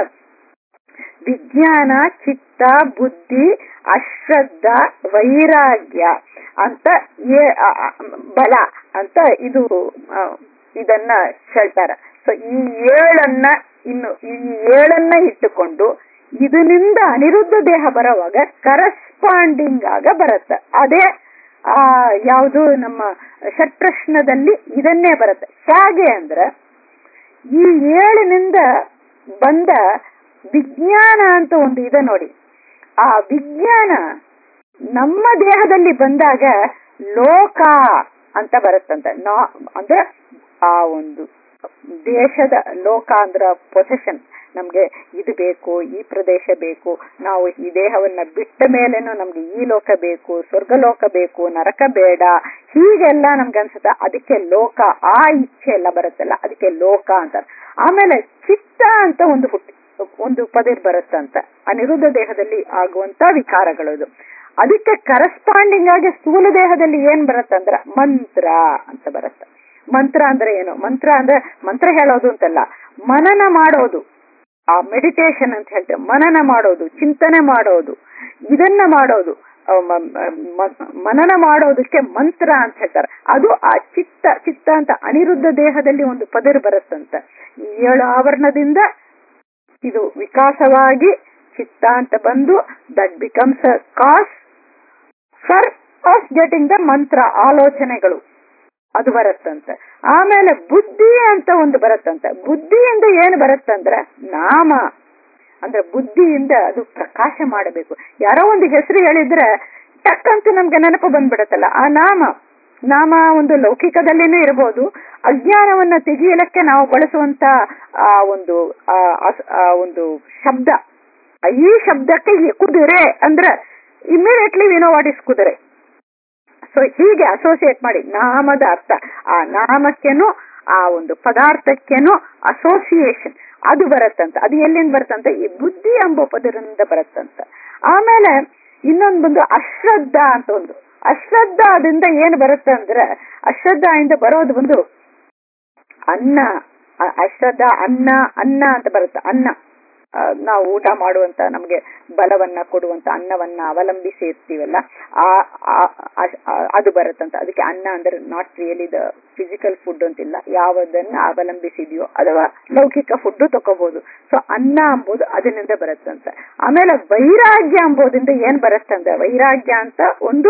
ವಿಜ್ಞಾನ ಚಿತ್ತ ಬುದ್ಧಿ ಅಶ್ರದ್ಧ ವೈರಾಗ್ಯ ಅಂತ ಏ- ಆ- ಆ- ಬಲ ಅಂತ ಇದು ಆ, ಇದನ್ನ ಹೇಳ್ತಾರೆ ಸೊ ಈ ಏಳನ್ನ ಇನ್ನು ಈ ಏಳನ್ನ ಇಟ್ಟುಕೊಂಡು ಇದರಿಂದ ಅನಿರುದ್ಧ ದೇಹ ಬರೋವಾಗ ಕರೆಸ್ಪಾಂಡಿಂಗ್ ಆಗ ಬರುತ್ತೆ ಅದೇ ಆ ಯಾವುದು ನಮ್ಮ ಷಟ್ಪ್ರಶ್ನದಲ್ಲಿ ಇದನ್ನೇ ಬರುತ್ತೆ ಹೇಗೆ ಅಂದ್ರೆ ಈ ಏಳಿನಿಂದ ಬಂದ ವಿಜ್ಞಾನ ಅಂತ ಒಂದು ಇದೆ ನೋಡಿ ಆ ವಿಜ್ಞಾನ ನಮ್ಮ ದೇಹದಲ್ಲಿ ಬಂದಾಗ ಲೋಕ ಅಂತ ಬರುತ್ತಂತೆ ನಾ ಅಂದ್ರೆ ಆ ಒಂದು ದೇಶದ ಲೋಕ ಅಂದ್ರ ಪೊಸೆಷನ್ ನಮ್ಗೆ ಇದು ಬೇಕು ಈ ಪ್ರದೇಶ ಬೇಕು ನಾವು ಈ ದೇಹವನ್ನ ಬಿಟ್ಟ ಮೇಲೇನು ನಮ್ಗೆ ಈ ಲೋಕ ಬೇಕು ಸ್ವರ್ಗಲೋಕ ಬೇಕು ನರಕ ಬೇಡ ಹೀಗೆಲ್ಲ ನಮ್ಗೆ ಅನ್ಸುತ್ತೆ ಅದಕ್ಕೆ ಲೋಕ ಆ ಇಚ್ಛೆ ಎಲ್ಲ ಬರುತ್ತಲ್ಲ ಅದಕ್ಕೆ ಲೋಕ ಅಂತಾರೆ ಆಮೇಲೆ ಚಿತ್ತ ಅಂತ ಒಂದು ಹುಟ್ಟಿ ಒಂದು ಪದಿರ್ ಬರುತ್ತಂತ ಅನಿರುದ್ಧ ದೇಹದಲ್ಲಿ ಆಗುವಂತ ವಿಕಾರಗಳು ಅದಕ್ಕೆ ಕರೆಸ್ಪಾಂಡಿಂಗ್ ಆಗಿ ಸ್ಥೂಲ ದೇಹದಲ್ಲಿ ಏನ್ ಬರುತ್ತಂದ್ರ ಮಂತ್ರ ಅಂತ ಬರುತ್ತೆ ಮಂತ್ರ ಅಂದ್ರೆ ಏನು ಮಂತ್ರ ಅಂದ್ರೆ ಮಂತ್ರ ಹೇಳೋದು ಅಂತಲ್ಲ ಮನನ ಮಾಡೋದು ಆ ಮೆಡಿಟೇಷನ್ ಅಂತ ಹೇಳ್ತೇವೆ ಮನನ ಮಾಡೋದು ಚಿಂತನೆ ಮಾಡೋದು ಇದನ್ನ ಮಾಡೋದು ಆ, ಮ- ಮ- ಮನನ ಮಾಡೋದಕ್ಕೆ ಮಂತ್ರ ಅಂತ ಹೇಳ್ತಾರೆ ಅದು ಆ ಚಿತ್ತ ಚಿತ್ತ ಅಂತ ಅನಿರುದ್ಧ ದೇಹದಲ್ಲಿ ಒಂದು ಪದರ್ ಬರುತ್ತಂತ ಈ ಏಳು ಆವರಣದಿಂದ ಇದು ವಿಕಾಸವಾಗಿ ಚಿತ್ತ ಅಂತ ಬಂದು that becomes a cause for of getting the mantra ಆಲೋಚನೆಗಳು ಅದು ಬರುತ್ತಂತೆ ಆಮೇಲೆ ಬುದ್ಧಿ ಅಂತ ಒಂದು ಬರುತ್ತಂತೆ ಬುದ್ಧಿಯಿಂದ ಏನು ಬರುತ್ತಂದ್ರೆ ನಾಮ ಅಂದ್ರೆ ಬುದ್ಧಿಯಿಂದ ಅದು ಪ್ರಕಾಶ ಮಾಡಬೇಕು ಯಾರೋ ಒಂದು ಹೆಸರು ಹೇಳಿದ್ರೆ ಟಕ್ಕಂತ ನಮ್ಗೆ ನೆನಪು ಬಂದ್ಬಿಡತ್ತಲ್ಲ ಆ ನಾಮ ನಾಮ ಒಂದು ಲೌಕಿಕದಲ್ಲಿನೂ ಇರಬಹುದು ಅಜ್ಞಾನವನ್ನ ತೆಗೆಯಲಕ್ಕೆ ನಾವು ಬಳಸುವಂತ ಆ ಒಂದು ಆ ಅಸ್- ಆ ಒಂದು ಶಬ್ದ ಈ ಶಬ್ದಕ್ಕೆ ಈ ಕುದುರೆ ಅಂದ್ರೆ immediately we know what is ಕುದುರೆ ಸೊ ಹೀಗೆ ಅಸೋಸಿಯೇಟ್ ಮಾಡಿ ನಾಮದ ಅರ್ಥ ಆ ನಾಮಕ್ಕೆನು ಆ ಒಂದು ಪದಾರ್ಥಕ್ಕೆನು ಅಸೋಸಿಯೇಷನ್ ಅದು ಬರುತ್ತಂತ ಅದು ಎಲ್ಲಿಂದ ಬರುತ್ತಂತ ಈ ಬುದ್ಧಿ ಎಂಬ ಪದರಿಂದ ಬರುತ್ತಂತ ಆಮೇಲೆ ಇನ್ನೊಂದು ಬಂದು ಅಶ್ರದ್ಧಾ ಅಂತ ಒಂದು ಅಶ್ರದ್ಧಾದಿಂದ ಏನ್ ಬರುತ್ತೆ ಅಂದ್ರೆ ಅಶ್ರದ್ಧಾಯಿಂದ ಬರೋದು ಬಂದು ಅನ್ನ ಅ- ಅಶ್ರದ್ಧಾ ಅನ್ನ ಅನ್ನ ಅಂತ ಬರುತ್ತೆ ಅನ್ನ ಆ, ನಾವು ಊಟ ಮಾಡುವಂತ ನಮಗೆ ಬಲವನ್ನ ಕೊಡುವಂತ ಅನ್ನವನ್ನ ಅವಲಂಬಿಸಿ ಇರ್ತೀವಲ್ಲ ಆ ಆ- ಆ- ಆ- ಅದು ಬರುತ್ತಂತ ಅದಕ್ಕೆ ಅನ್ನ ಅಂದ್ರೆ not really the physical food ಅಂತಿಲ್ಲ ಯಾವುದನ್ನ ಅವಲಂಬಿಸಿದೆಯೋ ಅಥವಾ ಲೌಕಿಕ ಫುಡ್ ತಗೋಬಹುದು ಸೊ ಅನ್ನ ಅಂಬುದು ಅದರಿಂದ ಬರುತ್ತಂತ ಆಮೇಲೆ ವೈರಾಗ್ಯ ಅಂಬೋದಿಂದ ಏನ್ ಬರುತ್ತಂದ್ರೆ ವೈರಾಗ್ಯ ಅಂತ ಒಂದು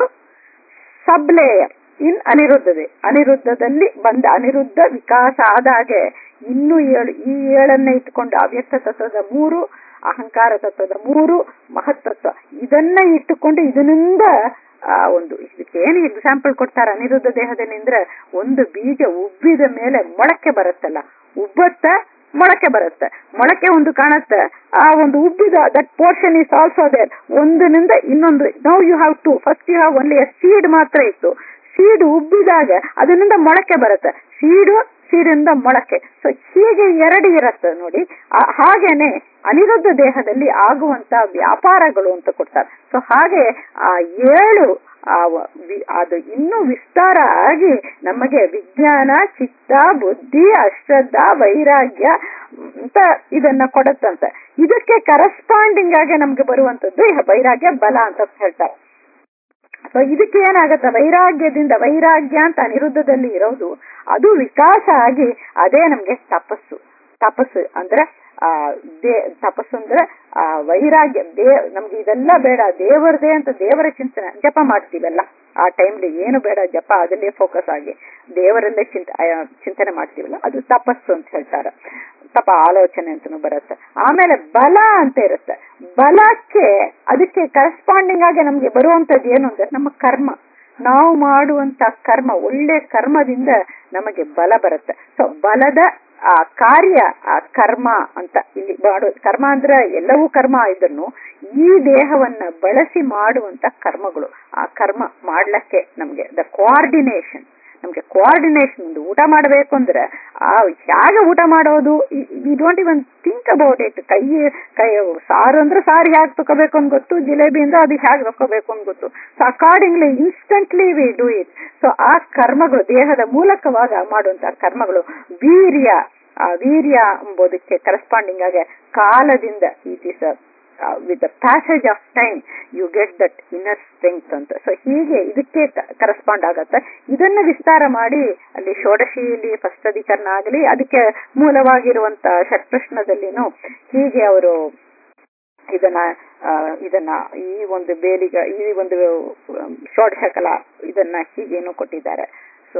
ಸಬ್ ಲೇಯರ್ ಇನ್ ಅನಿರುದ್ಧದೆ ಅನಿರುದ್ಧದಲ್ಲಿ ಬಂದ ಅನಿರುದ್ಧ ವಿಕಾಸ ಆದಾಗೆ ಇನ್ನು ಏಳು ಈ ಏಳನ್ನ ಇಟ್ಕೊಂಡು ಅವ್ಯಕ್ತ ತತ್ವದ ಮೂರು ಅಹಂಕಾರ ತತ್ವದ ಮೂರು ಮಹತ್ತತ್ವ ಇದನ್ನ ಇಟ್ಟುಕೊಂಡು ಇದರಿಂದ ಆ ಒಂದು ಇದಕ್ಕೆ ಏನು ಎಕ್ಸಾಂಪಲ್ ಕೊಡ್ತಾರೆ ಅನಿರುದ್ಧ ದೇಹದಲ್ಲಿ ಅಂದ್ರೆ ಒಂದು ಬೀಜ ಉಬ್ಬಿದ ಮೇಲೆ ಮೊಳಕೆ ಬರುತ್ತಲ್ಲ ಉಬ್ಬತ್ತ ಮೊಳಕೆ ಬರುತ್ತೆ ಮೊಳಕೆ ಒಂದು ಕಾಣುತ್ತೆ ಆ ಒಂದು ಉಬ್ಬಿದ that portion is also there ಒಂದನಿಂದ ಇನ್ನೊಂದು no you have to first you have only seed ಮಾತ್ರ ಇತ್ತು ಸೀಡ್ ಉಬ್ಬಿದಾಗ ಅದರಿಂದ ಮೊಳಕೆ ಬರುತ್ತೆ ಸೀಡು ಸೀಡಿಂದ ಮೊಳಕೆ ಸೊ ಹೀಗೆ ಎರಡು ಇರುತ್ತೆ ನೋಡಿ ಆ- ಹಾಗೇನೆ ಅನಿರುದ್ಧ ದೇಹದಲ್ಲಿ ಆಗುವಂತ ವ್ಯಾಪಾರಗಳು ಅಂತ ಕೊಡ್ತಾರೆ ಸೊ ಹಾಗೆ ಆ ಏಳು ಆ ವ- ವಿ- ಅದು ಇನ್ನೂ ವಿಸ್ತಾರ ಆಗಿ ನಮಗೆ ವಿಜ್ಞಾನ ಚಿತ್ತ ಬುದ್ಧಿ ಅಶ್ರದ್ಧ ವೈರಾಗ್ಯ ಅಂತ ಇದನ್ನ ಕೊಡುತ್ತಂತೆ ಇದಕ್ಕೆ ಕರೆಸ್ಪಾಂಡಿಂಗ್ ಆಗಿ ನಮ್ಗೆ ಬರುವಂತದ್ದು ಈ ವೈರಾಗ್ಯ ಬಲ ಅಂತ ಹೇಳ್ತಾರೆ ಸೊ ಇದಕ್ಕೆ ಏನಾಗತ್ತೆ ವೈರಾಗ್ಯದಿಂದ ವೈರಾಗ್ಯ ಅಂತ ಅನಿರುದ್ಧದಲ್ಲಿ ಇರೋದು ಅದು ವಿಕಾಸ ಆಗಿ ಅದೇ ನಮ್ಗೆ ತಪಸ್ಸು ತಪಸ್ಸು ಅಂದ್ರೆ ಆ ದೇ ತಪಸ್ಸು ಅಂದ್ರೆ ಆ ವೈರಾಗ್ಯ ದೇ ನಮ್ಗೆ ಇದೆಲ್ಲ ಬೇಡ ದೇವರದೇ ಅಂತ ದೇವರ ಚಿಂತನೆ ಜಪ ಮಾಡ್ತೀವಲ್ಲ ಆ ಟೈಮ್ಲಿ ಏನು ಬೇಡ ಜಪ ಅದಲ್ಲೇ ಫೋಕಸ್ ಆಗಿ ದೇವರಲ್ಲೇ ಚಿಂತ ಆ, ಚಿಂತನೆ ಮಾಡ್ತೀವಲ್ಲ ಅದು ತಪಸ್ಸು ಅಂತ ಹೇಳ್ತಾರೆ ತಪ ಆಲೋಚನೆ ಅಂತನೂ ಬರುತ್ತೆ ಆಮೇಲೆ ಬಲ ಅಂತ ಇರುತ್ತೆ ಬಲಕ್ಕೆ ಅದಕ್ಕೆ ಕರೆಸ್ಪಾಂಡಿಂಗ್ ಆಗಿ ನಮ್ಗೆ ಬರುವಂತದ್ದು ಏನು ಅಂದ್ರೆ ನಮ್ಮ ಕರ್ಮ ನಾವು ಮಾಡುವಂತ ಕರ್ಮ ಒಳ್ಳೆ ಕರ್ಮದಿಂದ ನಮಗೆ ಬಲ ಬರುತ್ತೆ ಸೊ ಬಲದ ಆ ಕಾರ್ಯ ಆ ಕರ್ಮ ಅಂತ ಇಲ್ಲಿ ಮಾಡೋ ಕರ್ಮ ಅಂದ್ರೆ ಎಲ್ಲವೂ ಕರ್ಮ ಇದನ್ನು ಈ ದೇಹವನ್ನ ಬಳಸಿ ಮಾಡುವಂತ ಕರ್ಮಗಳು ಆ ಕರ್ಮ ಮಾಡ್ಲಕ್ಕೆ ನಮ್ಗೆ ದ ಕೋಆರ್ಡಿನೇಷನ್ ನಮ್ಗೆ ಕೋಆರ್ಡಿನೇಷನ್ ಒಂದು ಊಟ ಮಾಡಬೇಕು ಅಂದ್ರೆ ಆ ಹೇಗೆ ಊಟ ಮಾಡೋದು we don't even think about it ಕೈ ಕೈ ಸಾರು ಅಂದ್ರೆ ಸಾರು ಹೇಗೆ ತಗೋಬೇಕು ಅಂತ ಗೊತ್ತು ಜಿಲೇಬಿ ಅಂದ್ರೆ ಅದು ಹೇಗೆ ತಗೋಬೇಕು ಅಂತ ಗೊತ್ತು so accordingly instantly we do it so ಆ ಕರ್ಮಗಳು ದೇಹದ ಮೂಲಕವಾಗ ಮಾಡುವಂತ ಕರ್ಮಗಳು ವೀರ್ಯ ಆ ವೀರ್ಯ ಎಂಬುದಕ್ಕೆ ಕರೆಸ್ಪಾಂಡಿಂಗ್ ಆಗಿ ಕಾಲದಿಂದ it is with the passage of time you get that inner strength ಅಂತ ಸೊ ಹೀಗೆ ಇದಕ್ಕೆ ಕರೆಸ್ಪಾಂಡ್ ಆಗತ್ತೆ ಇದನ್ನ ವಿಸ್ತಾರ ಮಾಡಿ ಅಲ್ಲಿ ಷೋಡಶಿಯಲ್ಲಿ ಫಸ್ಟ್ ಅಧಿಕರಣ ಆಗಲಿ ಅದಕ್ಕೆ ಮೂಲವಾಗಿರುವಂತ ಷಟ್ಪ್ರಶ್ನದಲ್ಲಿನೂ ಹೀಗೆ ಅವರು ಇದನ್ನ ಆ, ಇದನ್ನ ಈ ಒಂದು ಬೇಲಿಗ ಈ ಒಂದು ಷೋಡಶ ಕಲಾ ಇದನ್ನ ಹೀಗೇನು ಕೊಟ್ಟಿದ್ದಾರೆ ಸೊ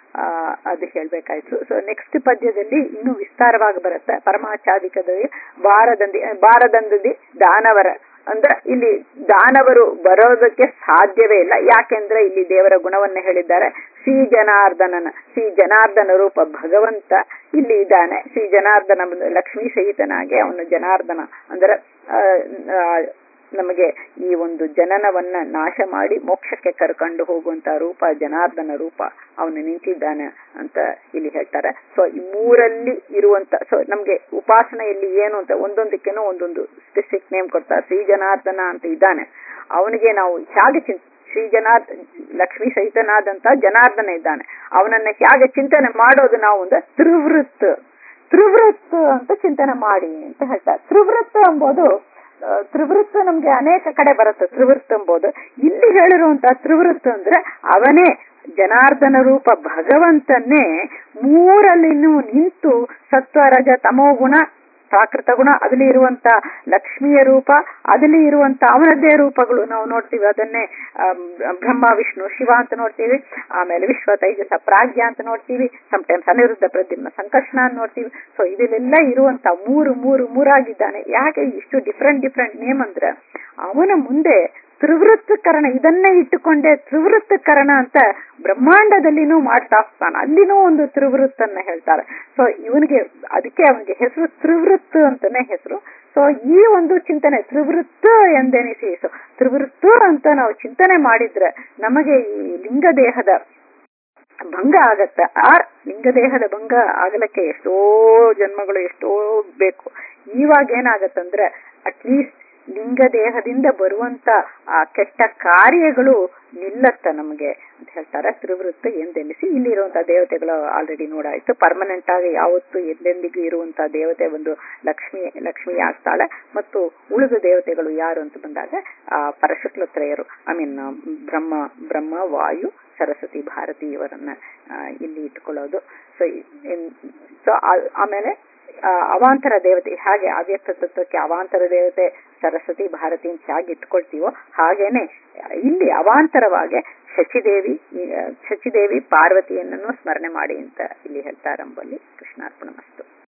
ಅದು ಹೇಳ್ಬೇಕಾಯ್ತು ಸೊ ನೆಕ್ಸ್ಟ್ ಪದ್ಯದಲ್ಲಿ ಇನ್ನು ವಿಸ್ತಾರವಾಗಿ ಬರುತ್ತೆ ಪರಮಾಚಾಧಿಕದಲ್ಲಿ ಬಾರದಂದಿ ಬಾರದಂದದಿ ದಾನವರ ಅಂದ್ರೆ ಇಲ್ಲಿ ದಾನವರು ಬರೋದಕ್ಕೆ ಸಾಧ್ಯವೇ ಇಲ್ಲ ಯಾಕೆಂದ್ರೆ ಇಲ್ಲಿ ದೇವರ ಗುಣವನ್ನ ಹೇಳಿದ್ದಾರೆ ಶ್ರೀ ಜನಾರ್ದನನ ಶ್ರೀ ಜನಾರ್ದನ ರೂಪ ಭಗವಂತ ಇಲ್ಲಿ ಇದ್ದಾನೆ ಶ್ರೀ ಜನಾರ್ದನ ಲಕ್ಷ್ಮೀ ಸಹಿತನಾಗಿ ಅವನು ಜನಾರ್ದನ ಅಂದ್ರೆ ಆ, ಆ, ನಮಗೆ ಈ ಒಂದು ಜನನವನ್ನ ನಾಶ ಮಾಡಿ ಮೋಕ್ಷಕ್ಕೆ ಕರ್ಕೊಂಡು ಹೋಗುವಂತ ರೂಪ ಜನಾರ್ದನ ರೂಪ ಅವನು ನಿಂತಿದ್ದಾನೆ ಅಂತ ಇಲ್ಲಿ ಹೇಳ್ತಾರೆ ಸೊ ಈ ಮೂರಲ್ಲಿ ಇರುವಂತ ಸೊ ನಮ್ಗೆ ಉಪಾಸನೆಯಲ್ಲಿ ಏನು ಅಂತ ಒಂದೊಂದಕ್ಕೇನೋ ಒಂದೊಂದು ಸ್ಪೆಸಿಫಿಕ್ ನೇಮ್ ಕೊಡ್ತಾರೆ ಶ್ರೀ ಜನಾರ್ದನ ಅಂತ ಇದ್ದಾನೆ ಅವನಿಗೆ ನಾವು ಹೇಗೆ ಚಿಂತ ಶ್ರೀ ಜನಾರ್ದ ಲಕ್ಷ್ಮೀ ಸಹಿತನಾದಂತ ಜನಾರ್ದನ ಇದ್ದಾನೆ ಅವನನ್ನ ಹೇಗೆ ಚಿಂತನೆ ಮಾಡೋದು ನಾವು ಒಂದು ತ್ರಿವೃತ್ ತ್ರಿವೃತ್ ಅಂತ ಚಿಂತನೆ ಮಾಡಿ ಅಂತ ಹೇಳ್ತಾರೆ ತ್ರಿವೃತ್ ಎಂಬುದು ಆ, ತ್ರಿವೃತ್ತ ನಮ್ಗೆ ಅನೇಕ ಕಡೆ ಬರುತ್ತೆ ತ್ರಿವೃತ್ತ ಎಂಬುದು ಇಲ್ಲಿ ಹೇಳಿರುವಂತ ತ್ರಿವೃತ್ತ ಅಂದ್ರೆ ಅವನೇ ಜನಾರ್ದನ ರೂಪ ಭಗವಂತನ್ನೇ ಮೂರಲ್ಲಿನೂ ನಿಂತು ಸತ್ವ ರಜ ತಮೋ ಗುಣ ಪ್ರಾಕೃತ ಗುಣ ಅದಲ್ಲಿ ಇರುವಂತ ಲಕ್ಷ್ಮಿಯ ರೂಪ ಅದಲ್ಲಿ ಇರುವಂತ ಅವನದ್ದೇ ರೂಪಗಳು ನಾವು ನೋಡ್ತೀವಿ ಅದನ್ನೇ ಆಮ್, ಬ್ರಹ್ಮ ವಿಷ್ಣು ಶಿವ ಅಂತ ನೋಡ್ತೀವಿ ಆಮೇಲೆ ವಿಶ್ವ ತೈಜಸ ಪ್ರಾಗ್ಯ ಅಂತ ನೋಡ್ತೀವಿ ಟೈಮ್ಸ್ ಅನಿರುದ್ಧ ಪ್ರದ್ಯುಮ್ನ ಸಂಕರ್ಷಣ ಅಂತ ನೋಡ್ತೀವಿ ಸೊ ಇದೆಲ್ಲ ಇರುವಂತ ಮೂರು ಮೂರು ಮೂರಾಗಿದ್ದಾನೆ ಯಾಕೆ ಇಷ್ಟು ಡಿಫ್ರೆಂಟ್ ಡಿಫ್ರೆಂಟ್ ನೇಮ್ ಅಂದ್ರೆ ಅವನ ಮುಂದೆ ತ್ರಿವೃತ್ತಕರಣ ಇದನ್ನೇ ಇಟ್ಟುಕೊಂಡೆ ತ್ರಿವೃತ್ತಕರಣ ಅಂತ ಬ್ರಹ್ಮಾಂಡದಲ್ಲಿನೂ ಮಾಡ್ತಾ ಹೋಗ್ತಾನೆ ಅಲ್ಲಿನೂ ಒಂದು ತ್ರಿವೃತ್ತನ್ನ ಹೇಳ್ತಾರೆ ಸೊ ಇವನಿಗೆ ಅದಕ್ಕೆ ಅವನಿಗೆ ಹೆಸರು ತ್ರಿವೃತ್ತ ಅಂತಾನೆ ಹೆಸರು ಸೊ ಈ ಒಂದು ಚಿಂತನೆ ತ್ರಿವೃತ್ತ ಎಂದೆನಿಸಿ ಸೊ ತ್ರಿವೃತ್ತ ಅಂತ ನಾವು ಚಿಂತನೆ ಮಾಡಿದ್ರೆ ನಮಗೆ ಈ ಲಿಂಗ ದೇಹದ ಭಂಗ ಆಗತ್ತೆ ಆ ಲಿಂಗದೇಹದ ಭಂಗ ಆಗಲಕ್ಕೆ ಎಷ್ಟೋ ಜನ್ಮಗಳು ಎಷ್ಟೋ ಬೇಕು ಇವಾಗ ಏನಾಗತ್ತಂದ್ರೆ ಅಟ್ಲೀಸ್ಟ್ ಲಿಂಗದೇಹದಿಂದ ಬರುವಂತ ಆ ಕೆಟ್ಟ ಕಾರ್ಯಗಳು ನಿಲ್ಲತ್ತ ನಮಗೆ ಅಂತ ಹೇಳ್ತಾರೆ ತ್ರಿವೃತ್ತ ಎಂದೆನಿಸಿ ಇಲ್ಲಿರುವಂತ ದೇವತೆಗಳು ಆಲ್ರೆಡಿ ನೋಡಾಯ್ತು ಪರ್ಮನೆಂಟ್ ಆಗಿ ಯಾವತ್ತು ಎಂದೆಂದಿಗೂ ಇರುವಂತ ದೇವತೆ ಒಂದು ಲಕ್ಷ್ಮಿ ಲಕ್ಷ್ಮಿ ಆಗ್ತಾಳೆ ಮತ್ತು ಉಳಿದ ದೇವತೆಗಳು ಯಾರು ಅಂತ ಬಂದಾಗ ಆ ಪರಶುಕ್ಲತ್ರಯರು ಐ ಮೀನ್ ಬ್ರಹ್ಮ ಬ್ರಹ್ಮ ವಾಯು ಸರಸ್ವತಿ ಭಾರತಿ ಇವರನ್ನ ಆ, ಇಲ್ಲಿ ಇಟ್ಕೊಳ್ಳೋದು ಸೊ ಸೊ ಆಮೇಲೆ ಆ, ಅವಾಂತರ ದೇವತೆ ಹಾಗೆ ಅವ್ಯಕ್ತ ತತ್ವಕ್ಕೆ ಅವಾಂತರ ದೇವತೆ ಸರಸ್ವತಿ ಭಾರತಿ ಅಂತ ಹೇಗೆ ಇಟ್ಕೊಳ್ತೀವೋ ಹಾಗೇನೆ ಇಲ್ಲಿ ಅವಾಂತರವಾಗಿ ಶಚಿದೇವಿ ಈ, ಆ, ಶಚಿದೇವಿ ಪಾರ್ವತಿಯನ್ನು ಸ್ಮರಣೆ ಮಾಡಿ ಅಂತ ಇಲ್ಲಿ ಹೇಳ್ತಾರಂಬಲ್ಲಿ ಕೃಷ್ಣಾರ್ಪಣ ಮಸ್ತು